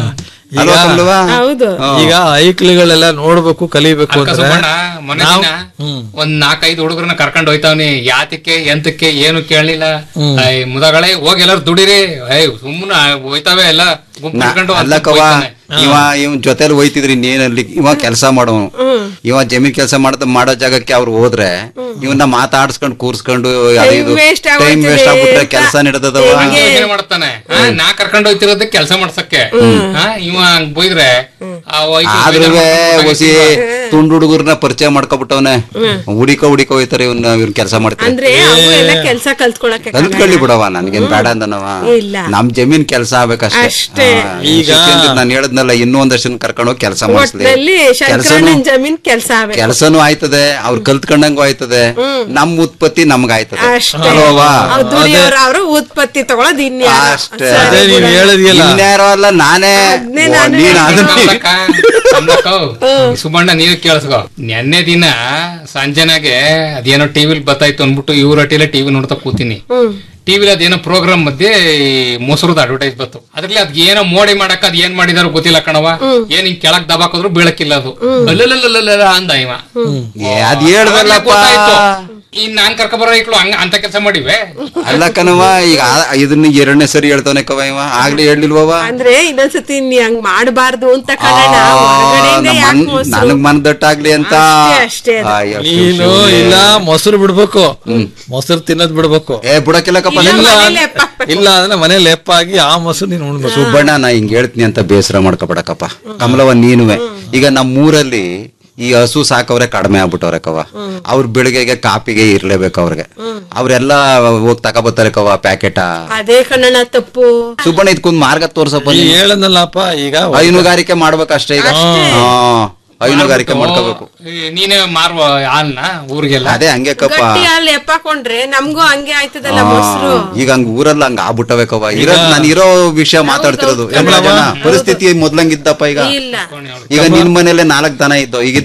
ಅಲ್ವಾ ಕಮಲವ್ವ? ಹೌದು ಹಾ. ಈಗ ಐಕ್ಳುಗಳೆಲ್ಲ ನೋಡ್ಬೇಕು ಕಲಿಬೇಕು ಅಲ್ಕ ಅಂದ್ರೆ ಸುಬ್ಬಣ್ಣ ಮೊನ್ನೆ ದಿನ ಒಂದ್ ನಾಲ್ಕೈದು ಹುಡುಗರನ್ನ ಕರ್ಕೊಂಡ್ ಹೋಯ್ತಾವ್ನಿ ಯಾತಕ್ಕೆ ಎಂತಕ್ಕೆ ಏನು ಕೇಳಲಿಲ್ಲ ಮುದಗಳೇ ಹೋಗಿ ಎಲ್ಲಾರು ದುಡಿರಿ ಐ ಸುಮ್ಮನೆ ಹೋಯ್ತಾವೆ ಎಲ್ಲ ಗುಂಪು ನಾ- ಮಾಡ್ಕೊಂಡು ಅಂತ ಅಲ್ಲಕ್ಕವ ಹೋಯ್ತಾನೆ. ಇವ ಇವನ್ ಜೊತೆಲಿ ಹೋಯ್ತಿದ್ರಿ ಇನ್ನೇನಲ್ಲಿ ಇವ ಕೆಲಸ ಮಾಡೋನು ಇವ ಜಮೀನ್ ಕೆಲಸ ಮಾಡದ ಮಾಡೋ ಜಾಗಕ್ಕೆ ಅವ್ರು ಹೋದ್ರೆ ಇವನ್ನ ಮಾತಾಡ್ಸ್ಕೊಂಡ್ ಕೂರ್ಸ್ಕೊಂಡು ಅದು ಇದು waste ಟೈಮ್ ಆಗೋಯ್ತದೆ ವೇಸ್ಟ್ ಆಗ್ಬಿಟ್ರೆ ಅಂತ. ಕೆಲಸ ನಡೆದದವ ಯೋಚನೆ ಮಾಡ್ತಾನೆ ಹಾ, ನಾ ಕರ್ಕೊಂಡ್ ಹೋಯ್ತಿರೋದಕ್ಕೆ ಕೆಲಸ ಮಾಡ್ಸಕ್ಕೆ ಹಾ, ಇವ ಹಂಗ್ ಬೈದ್ರೆ ಆ ವೈದ್ಯ ಆದ್ರೂ ಬೇಜಾರ್ ಹೊಸಿ ತುಂಡು ಹುಡುಗರ್ನ ಪರಿಚಯ ಮಾಡ್ಕೊಬಿಟ್ಟವನೆ ಹುಡಿಕೋ ಹುಡಿಕೋ ಹೋಯ್ತಾರೆ ಇವ್ನ ಇವ್ನ ಕೆಲಸ ಮಾಡ್ತಾರೆ ಅಂದ್ರೆ ಅವು ಎಲ್ಲ ಕೆಲ್ಸ ಕಲ್ತ್ಕೊಳಕ್ಕೆ ಕಲ್ತ್ಕೊಳ್ಳಿ ಬಿಡವ ನನ್ಗೇನ್ ಬೇಡ ಅಂದನವ ಇಲ್ಲ. ನಮ್ ಜಮೀನ್ ಕೆಲಸ ಆಗ್ಬೇಕಷ್ಟೇ ಅಷ್ಟೇ. ಈಗ ನಾನು ಹೇಳದ್ನಲ್ಲ ಇನ್ನೂ ಒಂದಷ್ಟು ಕರ್ಕೊಂಡು ಹೋಗಿ ಕೆಲಸ ಮಾಡಿಸ್ಲಿ ಒಟ್ನಲ್ಲಿ ಕೆಲಸನು ಶಂಕರಣ್ಣನ್ ಜಮೀನ್ ಕೆಲ್ಸ ಆಗ್ಬೇಕು ಕೆಲಸನೂ ಆಯ್ತದೆ ಅವ್ರು ಕಲ್ತ್ಕೊಂಡಂಗೂ ಆಯ್ತದೆ ನಮ್ ಉತ್ಪತ್ತಿ ನಮ್ಗ ಆಯ್ತದೆ ಅಷ್ಟೇ ಅಲ್ವಾ ಅವ್ರ್ ದುಡಿಯೋರು ಅವ್ರು ಉತ್ಪತ್ತಿ ತಗೊಳೋದ್ ಇನ್ಯಾರು ಅಷ್ಟೇ ಅದೇ ನೀವ್ ಹೇಳಿದ್ಯಲ್ಲ ಇನ್ಯಾರೋ ಅಲ್ಲ ನಾನೇ ಅದ್ನೇ ಓ, ನಾನು ನೀನ್ ಅದನ್ನ ಕಮಲಕ್ಕ, ಕಮಲಕ್ಕ, ಈ ಸುಬ್ಬಣ್ಣ ನೀನು ಕೇಳಿಸ್ಕೊ ನೆನ್ನೆ ದಿನ ಸಂಜೆನಾಗೆ ಅದೇನೋ ಟಿವಿಲ್ ಬತ್ತಾಯ್ತು ಅನ್ಬಿಟ್ಟು ಇವ್ರ ಅಟ್ಟಿಲೆ ಟಿವಿ ನೋಡ್ತಾ ಕೂತೀನಿ ಟಿವಿಲಿ ಅದೇನೋ ಪ್ರೋಗ್ರಾಮ್ ಮಧ್ಯೆ ಈ ಮೊಸರದ ಅಡ್ವರ್ಟೈಸ್ ಬಂತು ಅದ್ರಲ್ಲಿ ಅದ್ ಏನೋ ಮೋಡಿ ಮಾಡಕ್ ಅದ್ ಏನ್ ಮಾಡಿದಾರೋ ಗೊತ್ತಿಲ್ಲ ಕಣವ ಏನ್ ಹಿಂಗ್ ಕೆಳಗ್ ದಬಾಕಿದ್ರು ಬೀಳಕ್ಕಿಲ್ಲ ಅದು ಅಲ್ಲಲ್ಲಲ್ಲಲ್ಲ ಅಂದ ಇವ ಏ, ಅದ್ ಹೇಳ್ದಲ್ಲಪ್ಪ ಗೊತ್ತಾಯ್ತು. ಇನ್ ನಾನ್ ಕರ್ಕ ಬರೋ ಇಕ್ಳು ಹಂಗ ಅಂತ ಕೆಲಸ ಮಾಡಿವೆ ಅಲ್ಲ ಕಣವ ಈಗ ಆ- ಇದನ್ನ ಎರಡನೇ ಸರಿ ಹೇಳ್ತಾನೆ ಕವ ಇವ ಆಗ್ಲಿ ಹೇಳಿಲ್ವವ ಅಂದ್ರೆ ಇನ್ನೊಂದ್ಸತಿ ನೀ ಹಂಗ್ ಮಾಡಬಾರ್ದು ಅಂತ ಕಣಣ್ಣ ಹೊರಗಡೆಯಿಂದ ಯಾಕ್ ಮೊಸ್ರು? ನನಗ್ ಮನದಟ್ಟಾಗ್ಲಿ ಅಂತ ಅಷ್ಟೇ, ಅಷ್ಟೇ ಅದು. ಅಯ್ಯೋ, ಶಿವ, ನೀನು ಶಿವ. ಇಲ್ಲ ಮೊಸರು ಬಿಡ್ಬೇಕು ಮೊಸರು ತಿನ್ನೋದ್ ಬಿಡ್ಬೇಕು ಏ ಬಿಡಕ್ಕಿಲ್ಲಕ್ಕಪ್ಪ ಇಲ್ಲ, ನಿನ್ನ. ಮನೇಲಿ ಎಪ್ಪ- ಇಲ್ಲ ಅಂದ್ರೆ ಮನೆ ಲೆಪ್ಪಾಗಿ ಆ ಮೊಸರು ನೀನು ಉಣ್ಬೇಕು ಸುಬ್ಬಣ್ಣ ನಾ ಹಿಂಗ್ ಹೇಳ್ತೀನಿ ಅಂತ ಬೇಸರ ಮಾಡ್ಕೊಬೇಡಕ್ಕಪ್ಪ ಕಮಲವ ನೀನುವೆ ಈಗ ನಮ್ಮೂರಲ್ಲಿ ಈ ಹಸು ಸಾಕವ್ರೆ ಕಡಿಮೆ ಆಗ್ಬಿಟ್ಟವ್ರೆ ಕವ ಅವ್ರ ಬೆಳಿಗ್ಗೆಗೆ ಕಾಪಿಗೆ ಇರ್ಲೇಬೇಕು ಅವ್ರಿಗೆ ಅವ್ರೆಲ್ಲ ಹೋಗಿ ತಗೋಬತ್ತಾರೆ ಕವ ಪ್ಯಾಕೆಟ ಅದೇ ಕಣಣ್ಣ ತಪ್ಪು ಸುಬ್ಬಣ್ಣ ಇದಕ್ಕೊಂದ್ ಮಾರ್ಗ ತೋರ್ಸಪ್ಪ ಈ ನೀನು. ಹೇಳನಲ್ಲಪ್ಪ ಈಗ ಹೈನುಗಾರಿಕೆ ಮಾಡ್ಬೇಕಷ್ಟೇ ಈಗ ಹಾ ಹೈನುಗಾರಿಕೆ ಮಾಡ್ಕೋಬೇಕು ಈ ನೀನೇ ಮಾರುವ ಹಾಲ್ನ ಊರಿಗೆಲ್ಲ ಅದೇ ಹಂಗೆ ಕಪ್ಪ ಗಟ್ಟಿ ಹಾಲು ಎಪ್ಪಾಕೊಂಡ್ರೆ ನಮ್ಗೂ ಹಂಗೆ ಆಯ್ತದಲ್ಲ ಆ, ಮೊಸರು ಈಗ ಹಂಗ ಊರಲ್ಲ ಹಂಗ ಆಗ್ಬಿಟ್ಟವೆ ಕವ ಇರೋದ್ ನಾನು ಇರೋ ವಿಷಯ ಮಾತಾಡ್ತಿರೋದು ಏನ್ ರಾಜಣ್ಣ? ಪರಿಸ್ಥಿತಿ ಮೊದ್ಲಂಗಿದ್ದಪ್ಪ ಈಗ ಇಲ್ಲ ಈಗ ನಿನ್ ಮನೇಲೆ ನಾಲ್ಕ್ ದನ ಇದ್ದೋ ಈಗಿದ್ದವಪ್ಪ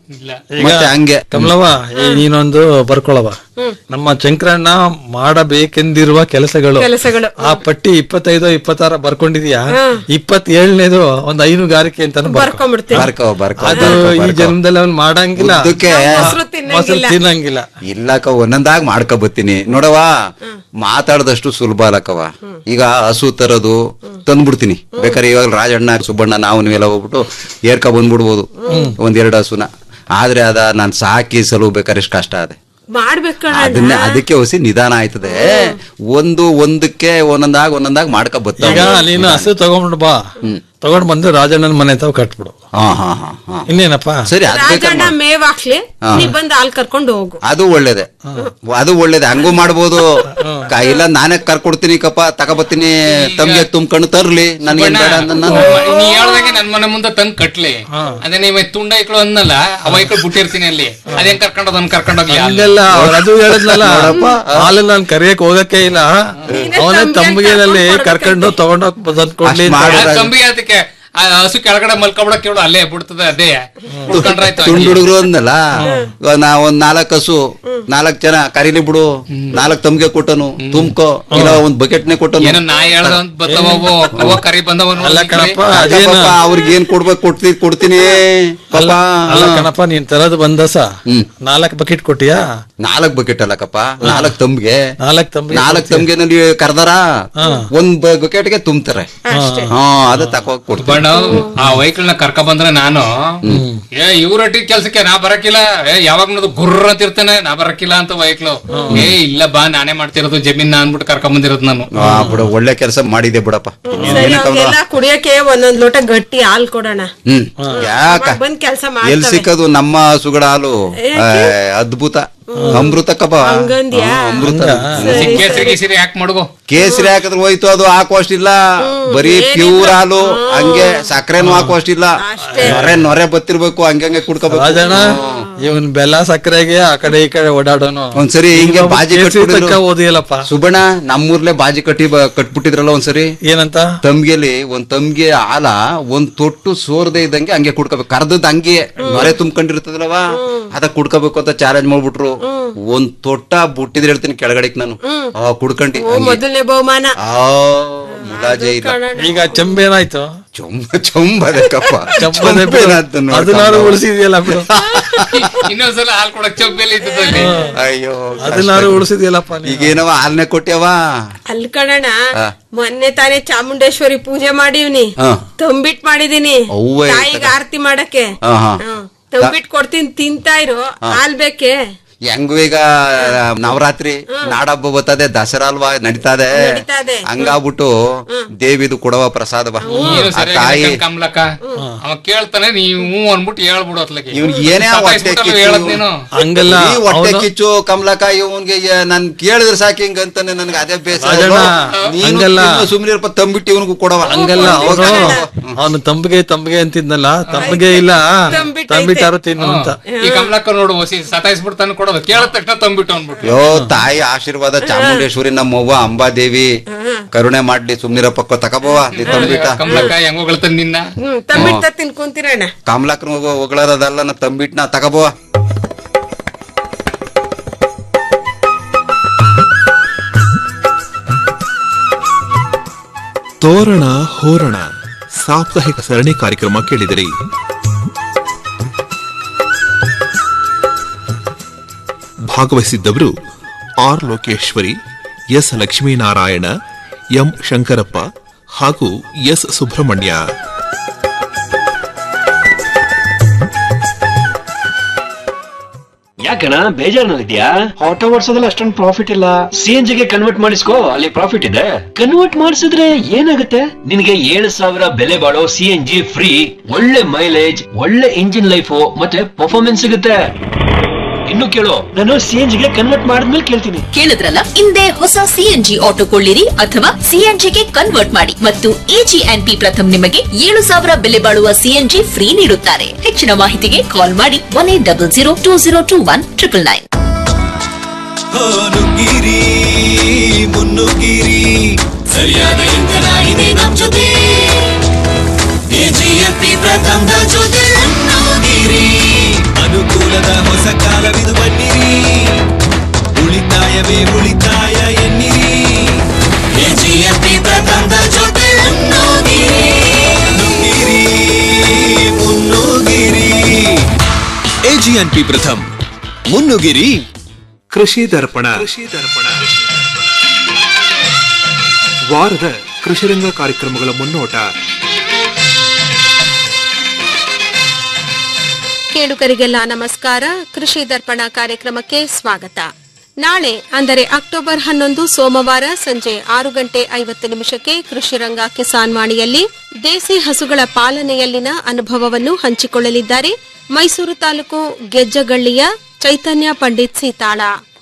ಇಲ್ಲ ಮತ್ತೆ ಹಂಗೆ ಕಮಲವ್ವ ಈ ನೀನೊಂದು ಬರ್ಕೊಳವ ನಮ್ಮ ಶಂಕರಣ್ಣ ಮಾಡಬೇಕೆಂದಿರುವ ಕೆಲಸಗಳು ಕೆಲಸಗಳು. ಆ ಪಟ್ಟಿ ಇಪ್ಪತ್ತೈದು ಇಪ್ಪತ್ತಾರ ಬರ್ಕೊಂಡಿದ್ಯಾ ಇಪ್ಪತ್ತೇಳನೇದು ಒಂದು ಹೈನುಗಾರಿಕೆ ಅಂತಾನು ಬರ್ಕೊ. ಬರ್ಕೊಂಡ್ಬಿಡ್ತೀನಿ ಬರ್ಕೋ ಬರ್ಕೋ ಅದು ಈ ಜನ್ಮದಲ್ಲಿ ಅವ್ನು ಮಾಡಂಗಿಲ್ಲ ಉದ್ದಕ್ಕೆ ಮೊಸರು ತಿನ್ನಂಗಿಲ್ಲ. ಮೊಸರು ತಿನ್ನಂಗಿಲ್ಲ ಇಲ್ಲಕ್ಕ ಒಂದೊಂದಾಗ ಮಾಡ್ಕೊ ಬತ್ತೀನಿ ನೋಡವ ಮಾತಾಡದಷ್ಟು ಸುಲಭ ಅಲ್ಲಕ್ಕವ ಈಗ ಹಸು ತರೋದು ತಂದ್ಬಿಡ್ತೀನಿ ಬೇಕಾದ್ರೆ ಇವಾಗ ರಾಜಣ್ಣ ಸುಬ್ಬಣ್ಣ ನಾವು ನೀವೆಲ್ಲ ಹೋಗ್ಬಿಟ್ಟು ಏರ್ಕ ಬಂದ್ಬಿಡ್ಬೋದು ಒಂದೆರಡು ಹಸುನ ಆದ್ರೆ ಅದ ನಾನ್ ಸಾಕಿ ಸಲು ಬೇಕಾದ್ರೆ ಎಷ್ಟು ಕಷ್ಟ ಅದೆ ಮಾಡ್ಬೇಕು ಕಣ ಅದನ್ನ ಅದಕ್ಕೆ ಹೊಸಿ ನಿಧಾನ ಆಯ್ತದೆ ಒಂದು ಒಂದಕ್ಕೆ ಒಂದೊಂದಾಗ ಒಂದೊಂದಾಗ ಮಾಡ್ಕೊ ಈಗ ಬತ್ತಾವ ನೀನು ಹಸು ತಗೊಂಡ್ಬಿಡು ಬಾ ತಗೊಂಡ್ ಬಂದು ರಾಜಣ್ಣನ ಮನೆ ತಾವ್ ಕಟ್ಬಿಡು ಹಾ ಹಾ ಹಾ ಹಾ ಇನ್ನೇನಪ್ಪ ಸರಿ ಅದ್ ಬೇಕಾದ್ರೆ ರಾಜಣ್ಣ ಮೇವ್ ಹಾಕ್ಲಿ ಹಾ. ನೀ ಬಂದ್ ಹಾಲ್ ಕರ್ಕೊಂಡು ಹೋಗು ಅದು ಒಳ್ಳೇದೆ ಅದು ಒಳ್ಳೇದೆ ಹಂಗೂ ಮಾಡ್ಬೋದು ಕ- ಇಲ್ಲ ನಾನೇ ಕರ್ಕೊಡ್ತೀನಿ ಕಪ್ಪ ತಗೋಬತ್ತೀನಿ ತಮ್ಗೆ ತುಂಬ್ಕೊಂಡು ತರ್ಲಿ ನನ್ಗೆ ಬೇಡ ಅಂತ ನಾನು ನೀ ಹೇಳ್ದಂಗೆ ನನ್ ಮನೆ ಮುಂದೆ ತಂದ್ ಕಟ್ಲಿ ಅದೇ ನೀವು ತುಂಡ ಐಕ್ಳು ಅನ್ನಲ್ಲ ಅವ ಐಕ್ಳು ಬಿಟ್ಟಿರ್ತೀನಿ ಅಲ್ಲಿ ಅದೇನ್ ಕರ್ಕೊಂಡು ಅದನ್ನ ಕರ್ಕೊಂಡೋಗ್ಲಿ ಅಲ್ಲಿ. ಹಂಗಲ್ಲ ಅವ್ರು ಅದು ಹೇಳಿದ್ನಲ್ಲ ಹಾಲಲ್ಲಿ ನಾನು ಕರಿಯಕ್ ಹೋಗಕ್ಕೆ ಇಲ್ಲ ಅವನೇ ತಮ್ಗೆನಲ್ಲಿ ಕರ್ಕೊಂಡು ತಗೊಂಡೋಗ್ ತಂದ್ಕೊಡ್ಲಿ ಅಂತ. ಆ ಕಂಬಿಗೆ ಅದಕ್ಕೆ ಆ ಹಸು ಕೆಳಗಡೆ ಮಲ್ಕೊಬಿಡಕ್ ಕೇಳು ಅಲ್ಲೇ ಬಿಡ್ತದೆ ಅದೇ ಉಳ್ಕೊಂಡ್ರಾಯ್ತು ಹಂಗೆ. ತುಂಡು ಹುಡುಗರು ಅಂದಲ್ಲ ಇವಾಗ ನಾ ಒಂದ್ ನಾಲ್ಕ್ ಹಸು ನಾಲ್ಕ್ ಜನ ಕರೀಲಿ ಬಿಡು ನಾಲ್ಕ್ ತಮ್ಗೆ ಕೊಟ್ಟನು ತುಂಬ್ಕೋ ಇಲ್ಲ ಒಂದ್ ಬಕೆಟ್ನೆ ಕೊಟ್ಟನು ಏನೋ ನಾ ಹೇಳ್ದ ಅಂತ ಬರ್ತಾವ ಅವು. ಅವ ಕರಿ ಬಂದವನು ಅಲ್ಲ ಕಣಪ್ಪ ಅಕ್ಕ ಅದೇನ ಪಾಪ ಅವ್ರಿಗೆ ಏನ್ ಕೊಡ್ಬೇಕು ಕೊಡ್ತಿ ಕೊಡ್ತೀನಿ ಪಾಪ ಅಲ್ಲ ಕಣಪ್ಪ ನೀನ್ ತರದ್ ಬಂದಸ ನಾಲ್ಕ್ ಬಕೆಟ್ ಕೊಟ್ಟಿಯಾ ನಾಲ್ಕ್ ಬಕೆಟ್ ಅಲ್ಲಕಪ್ಪ ನಾಲ್ಕ್ ತಮ್ಗೆ ನಾಲ್ಕ್ ತಂಬಿ ನಾಲ್ಕ್ ತಮ್ಗೆನಲ್ಲಿ ಕರ್ದಾರ ಒಂದ್ ಬಕೆಟ್ಗೆ ತುಂಬ್ತಾರೆ ಹಾ ಅದ ತಕೋ ಕೊಡ್ತೀನಿ ಬಣ್ಣ ಆ ವೆಹಿಕಲ್ ನ ಕರ್ಕ ಬಂದ್ರೆ ನಾನು ಏ ಇವ್ರಟ್ಟಿ ಕೆಲ್ಸಕ್ಕೆ ನಾ ಬರಕಿಲ್ಲ ಏ ಯಾವಾಗ ನೋಡು ಗುರ್ರ ಅಂತ ಇರ್ತಾನೆ ನಾ ಬರಕಿಲ್ಲ ಅಂತ ವೆಹಿಕಲ್ ಏ ಇಲ್ಲ ಬಾ ನಾನೇ ಮಾಡ್ತಿರೋದು ಜಮೀನ್ ಅನ್ಬಿಟ್ಟು ಕರ್ಕೊಂಡ್ ಬಂದಿರೋದು ನಾನು ಆ, ಬಿಡು ಒಳ್ಳೆ ಕೆಲಸ ಮಾಡಿದೆ ಬಿಡಪ್ಪ ಸರಿ ಏನಕ್ಕಮ್ಮ? ಅವ್ರಿಗೆಲ್ಲ ಕುಡಿಯಕ್ಕೆ ಒಂದೊಂದ್ ಲೋಟ ಗಟ್ಟಿ ಹಾಲ್ ಕೊಡೋಣ ಹ್ಮ್ ಯಾಕ ಅವಾಗ ಬಂದ್ ಕೆಲ್ಸ ಎಲ್ ಮಾಡ್ತವೆ ಸಿಕ್ಕದು ನಮ್ಮ ಸುಗಡ ಹಾಲು ಆ, ಅದ್ಭುತ ಅಮೃತ ಕಪ್ಪ ಹಂಗಂದ್ಯಾ? ಹಾ, ಅಮೃತ ಕೇಸರಿ ಗೀಸರಿ ಯಾಕೆ ಮಡ್ಗೋ ಕೇಸರಿ ಹಾಕಿದ್ರೆ ಹೋಯ್ತು ಅದು ಹಾಕುವಷ್ಟಿಲ್ಲ ಬರೀ ಪ್ಯೂರ್ ಹಾಲು ಹಂಗೆ ಸಕ್ಕರೆನೂ ಹಾಕುವಷ್ಟಿಲ್ಲ ನೊರೆ ನೊರೆ ಬತ್ತಿರ್ಬೇಕು ಹಂಗೆ ಹಂಗೆ ಕುಡ್ಕೋಬೇಕು ರಾಜಣ್ಣ ಇವನ್ ಬೆಲ್ಲ ಸಕ್ಕರೆಗೆ ಆ ಕಡೆ ಈ ಕಡೆ ಓಡಾಡೋನು ಒಂದ್ಸರಿ ಹಿಂಗೆ ಬಾಜಿ ಕೇಸರಿ ತಕ್ಕ ಕಟ್ಬಿಟ್ಟಿದ್ರು ಓದಿಯಲ್ಲಪ್ಪ ಸುಬಣ್ಣ ನಮ್ಮೂರ್ಲೆ ಬಾಜಿ ಕಟ್ಟಿ ಬ- ಕಟ್ಬಿಟ್ಟಿದ್ರಲ್ಲ ಒಂದ್ಸರಿ ಏನಂತ ತಮ್ಗೆಲಿ ಒಂದ್ ತಮ್ಗೆ ಹಾಲ ಒಂದ್ ತೊಟ್ಟು ಸೋರ್ದೆ ಇದ್ದಂಗೆ ಹಂಗೆ ಕುಡ್ಕೋಬೇಕು ಕರ್ದದ್ ಹಂಗೆ ನೊರೆ ತುಂಬ್ಕೊಂಡಿರ್ತದಲ್ಲವ ಅದ ಕುಡ್ಕೋಬೇಕು ಅಂತ ಚಾಲೆಂಜ್ ಮಾಡ್ಬಿಟ್ರು ಒಂದ್ ತೊಟ್ಟ ಬುಟ್ಟಿದ್ರೆ ಹೇಳ್ತೀನಿ ಕೆಳಗಡೆಕ್ ನಾನು ಆ ಕುಡ್ಕಂಡಿ ಓ ಮೊದಲನೇ ಬಹುಮಾನ ಆ ಮುಲಾಜೆ ಇಲ್ಲ ಈಗ ಚೆಂಬೇನಾಯ್ತು ಚೊಂಬ ಚೊಂಬದಕ್ಕಪ್ಪ ಚಂಬದೆ ಚೊಂಬೆನಾದ್ದು ನೋಡ್ಕೊ. ಅದನ್ನಾರು ಉಳಿಸಿದ್ಯಲ್ಲ ಬಿಡು ಇನ್ನೊಂದ್ಸಲ ಹಾಲ್ ಕೊಡಕ್ ಚೊಬ್ಬೆಲಿ ಇದ್ದದಲ್ಲಿ ಅಯ್ಯೋ ಅದನ್ನಾರು ಉಳಿಸಿದ್ಯಲ್ಲಪ್ಪ ನೀನು. ಈಗೇನವ ಹಾಲ್ನೆ ಕೊಟ್ಯವ ಅಲ್ಲಿ ಕಣಣ್ಣ ಹಾ. ಮೊನ್ನೆ ತಾನೇ ಚಾಮುಂಡೇಶ್ವರಿ ಪೂಜೆ ಮಾಡಿವ್ನಿ ಹಾ. ತಂಬಿಟ್ ಮಾಡಿದೀನಿ ಅವ್ವೇ ತಾಯಿಗೆ ಆರತಿ ಮಾಡಕ್ಕೆ ಹಾ, ಹಾ. ಹ್ಮ್. ತಂಬಿಟ್ ಕೊಡ್ತೀನಿ ತಿಂತಾ ಇರು ಹಾಲ್ ಬೇಕೆ ಹೆಂಗು ಈಗ ನವರಾತ್ರಿ ನಾಡಹಬ್ಬ ಬರ್ತದೆ ದಸರಾ ಅಲ್ವಾ ನಡೀತದೆ ನಡೀತದೆ. ಹಂಗಾಗ್ಬಿಟ್ಟು ದೇವಿದು ಕೊಡವ ಪ್ರಸಾದವ ನೀನು ಆ ತಾಯಿ ಸರಿಯಾಗಿ ಕಮ್ಲಕ್ಕ ಅವ ಕೇಳ್ತಾನೆ ನೀವು ಹ್ಞೂ ಅನ್ಬಿಟ್ಟು ಹೇಳ್ಬಿಡು ಅತ್ಲಗೆ ಇವ್ನ್ ಏನೇ ಹೊಟ್ಟೆ ಕಿಚ್ಚು ಹೇಳದ್ ನೀನು ಹಂಗಲ್ಲ ಈ ಹೊಟ್ಟೆ ಅವ್ನು- ಕಿಚ್ಚು ಕಮಲಕ ಇವನ್ಗೆ ನನ್ ಕೇಳಿದ್ರೆ ಸಾಕು ಹಿಂಗ ಅಂತಾನೆ ನನ್ಗೆ ಅದೇ ಬೇಸರ ರಾಜಣ್ಣ, ನೀನು ಹಂಗಲ್ಲ. ಸುಮ್ಮನೆ ಇರಪ್ಪ ತಂಬಿಟ್ಟು ಇವನಿಗೂ ಕೊಡವ ಹಂಗಲ್ಲ ಅವನು ಅವನು ತಂಬಿಗೆ ತಂಬಿಗೆ ಅಂತಿದ್ನಲ್ಲ ತಂಬಿಗೆ ಇಲ್ಲ ತಂಬಿಟ್ ತಂಬಿಟ್ಟಾರು ತಿನ್ನು ಅಂತ ಈ ಕಮಲಕ್ಕ ನೋಡು ಹೊಸಿ ಸತಾಯಿಸ್ಬಿಡ್ತಾನೆ ಕೊಡೋದು ಕೇಳಿದ ತಕ್ಷಣ ತಂಬಿಟ್ಟು ಅನ್ಬಿಟ್ಟು ಯೋ ತಾಯಿ ಆಶೀರ್ವಾದ ಚಾಮುಂಡೇಶ್ವರಿ ನಮ್ಮವ್ವ ಅಂಬಾದೇವಿ ಕರುಣೆ ಮಾಡ್ಲಿ ಸುಮ್ನಿರ ಪಕ್ಕ ತಕಬವ ನೀ ತಂಬಿಟ ಕಮಲಕ್ಕ ಹೆಂಗ್ ಹೋಗ್ತಾನೆ ನಿನ್ನ ಹ್ಮ್ ತಂಬಿಟ್ ತತ್ತಿನ್ ಕುಂತಿರಣ್ಣ ಕಮಲಕ್ನ ಹೊಗಳದಲ್ಲ ನಾ ತಂಬಿಟ್ನ ತಕಬವ ತೋರಣ ಹೋರಣ ಸಾಪ್ತಾಹಿಕ ಸರಣಿ ಕಾರ್ಯಕ್ರಮ ಕೇಳಿದಿರಿ ಭಾಗವಹಿಸಿದ್ದವರು R Lokeshwari S Lakshminarayana M Shankarappa ಹಾಗೂ ಎಸ್ ಸುಬ್ರಹ್ಮಣ್ಯ ಯಾಕಣ ಬೇಜಾರ್ನಲ್ಲಿದ್ಯಾ ಆಟೋ ಓಡಿಸೋದ್ರಲ್ಲಿ ಅಷ್ಟೊಂದು ಪ್ರಾಫಿಟ್ ಇಲ್ಲ ಸಿ ಎನ್ ಜಿಗೆ ಕನ್ವರ್ಟ್ ಮಾಡಿಸ್ಕೋ ಅಲ್ಲಿ ಪ್ರಾಫಿಟ್ ಇದೆ ಕನ್ವರ್ಟ್ ಮಾಡಿಸಿದ್ರೆ ಏನಾಗುತ್ತೆ ನಿನಗೆ ಏಳು ಸಾವಿರ ಬೆಲೆ ಬಾಳೋ ಸಿ ಎನ್ ಜಿ ಫ್ರೀ ಒಳ್ಳೆ ಮೈಲೇಜ್ ಒಳ್ಳೆ ಇಂಜಿನ್ ಲೈಫ್ ಮತ್ತೆ ಪರ್ಫಾರ್ಮೆನ್ಸ್ ಸಿಗುತ್ತೆ ಇನ್ನು ಕೇಳು ನಾನು ಸಿ ಎನ್ ಜಿಗೆ ಕನ್ವರ್ಟ್ ಮಾಡಿದ್ಮೇಲೆ ಕೇಳ್ತೀನಿ ಕೇಳಿದ್ರಲ್ಲ ಹಿಂದೆ ಹೊಸ ಸಿಎನ್ಜಿ ಆಟೋ ಕೊಳ್ಳಿರಿ ಅಥವಾ ಸಿಎನ್ಜಿಗೆ ಕನ್ವರ್ಟ್ ಮಾಡಿ ಮತ್ತು ಎಜಿ ಅಂಡ್ ಪಿ ಪ್ರಥಮ್ ನಿಮಗೆ ಏಳು ಸಾವಿರ ಬೆಲೆ ಬಾಳುವ ಸಿಎನ್ಜಿ ಫ್ರೀ ನೀಡುತ್ತಾರೆ ಹೆಚ್ಚಿನ ಮಾಹಿತಿಗೆ ಕಾಲ್ ಮಾಡಿ one eight double zero two zero two one triple nine ನುಗ್ಗಿರಿ ಮುನ್ನುಗ್ಗಿರಿ ಸರಿಯಾದ ಇಂಧನ ಇದೆ ನಮ್ ಜೊತೆ ಎಜಿಎಫ್ಟಿ ಪ್ರಥಮದ ಜೊತೆ ಮುನ್ನುಗ್ಗಿರಿ ಅನುಕೂಲ ವೇಗದ ಹೊಸ ಕಾಲವಿದು ಬನ್ನಿರಿ ಉಳಿತಾಯವೇ ಉಳಿತಾಯ ಎನ್ನಿರಿ ಎಜಿಎಂಪಿ ಪ್ರಥಮದ ಜೊತೆ ಮುನ್ನೋಗಿರಿ ನುಗ್ಗಿರಿ ಮುನ್ನೋಗಿರಿ ಎಜಿಎನ್ಪಿ ಪ್ರಥಮ್ ಮುನ್ನುಗಿರಿ ಕೃಷಿ ದರ್ಪಣ ಕೃಷಿ ದರ್ಪಣ ವಾರದ ಕೃಷಿರಂಗ ಕಾರ್ಯಕ್ರಮಗಳ ಮುನ್ನೋಟ ಕೇಳುಗರಿಗೆಲ್ಲ ನಮಸ್ಕಾರ ಕೃಷಿ ದರ್ಪಣ ಕಾರ್ಯಕ್ರಮಕ್ಕೆ ಸ್ವಾಗತ ನಾಳೆ ಅಂದರೆ ಅಕ್ಟೋಬರ್ ಹನ್ನೊಂದು ಸೋಮವಾರ ಸಂಜೆ ಆರು ಗಂಟೆ ಐವತ್ತು ನಿಮಿಷಕ್ಕೆ ಕೃಷಿರಂಗ ಕಿಸಾನ್ ವಾಣಿಯಲ್ಲಿ ದೇಸಿ ಹಸುಗಳ ಪಾಲನೆಯಲ್ಲಿನ ಅನುಭವವನ್ನು ಹಂಚಿಕೊಳ್ಳಲಿದ್ದಾರೆ ಮೈಸೂರು ತಾಲೂಕು ಗೆಜ್ಜಗಳ್ಳಿಯ ಚೈತನ್ಯ ಪಂಡಿತ್ ಸೀತಾಳ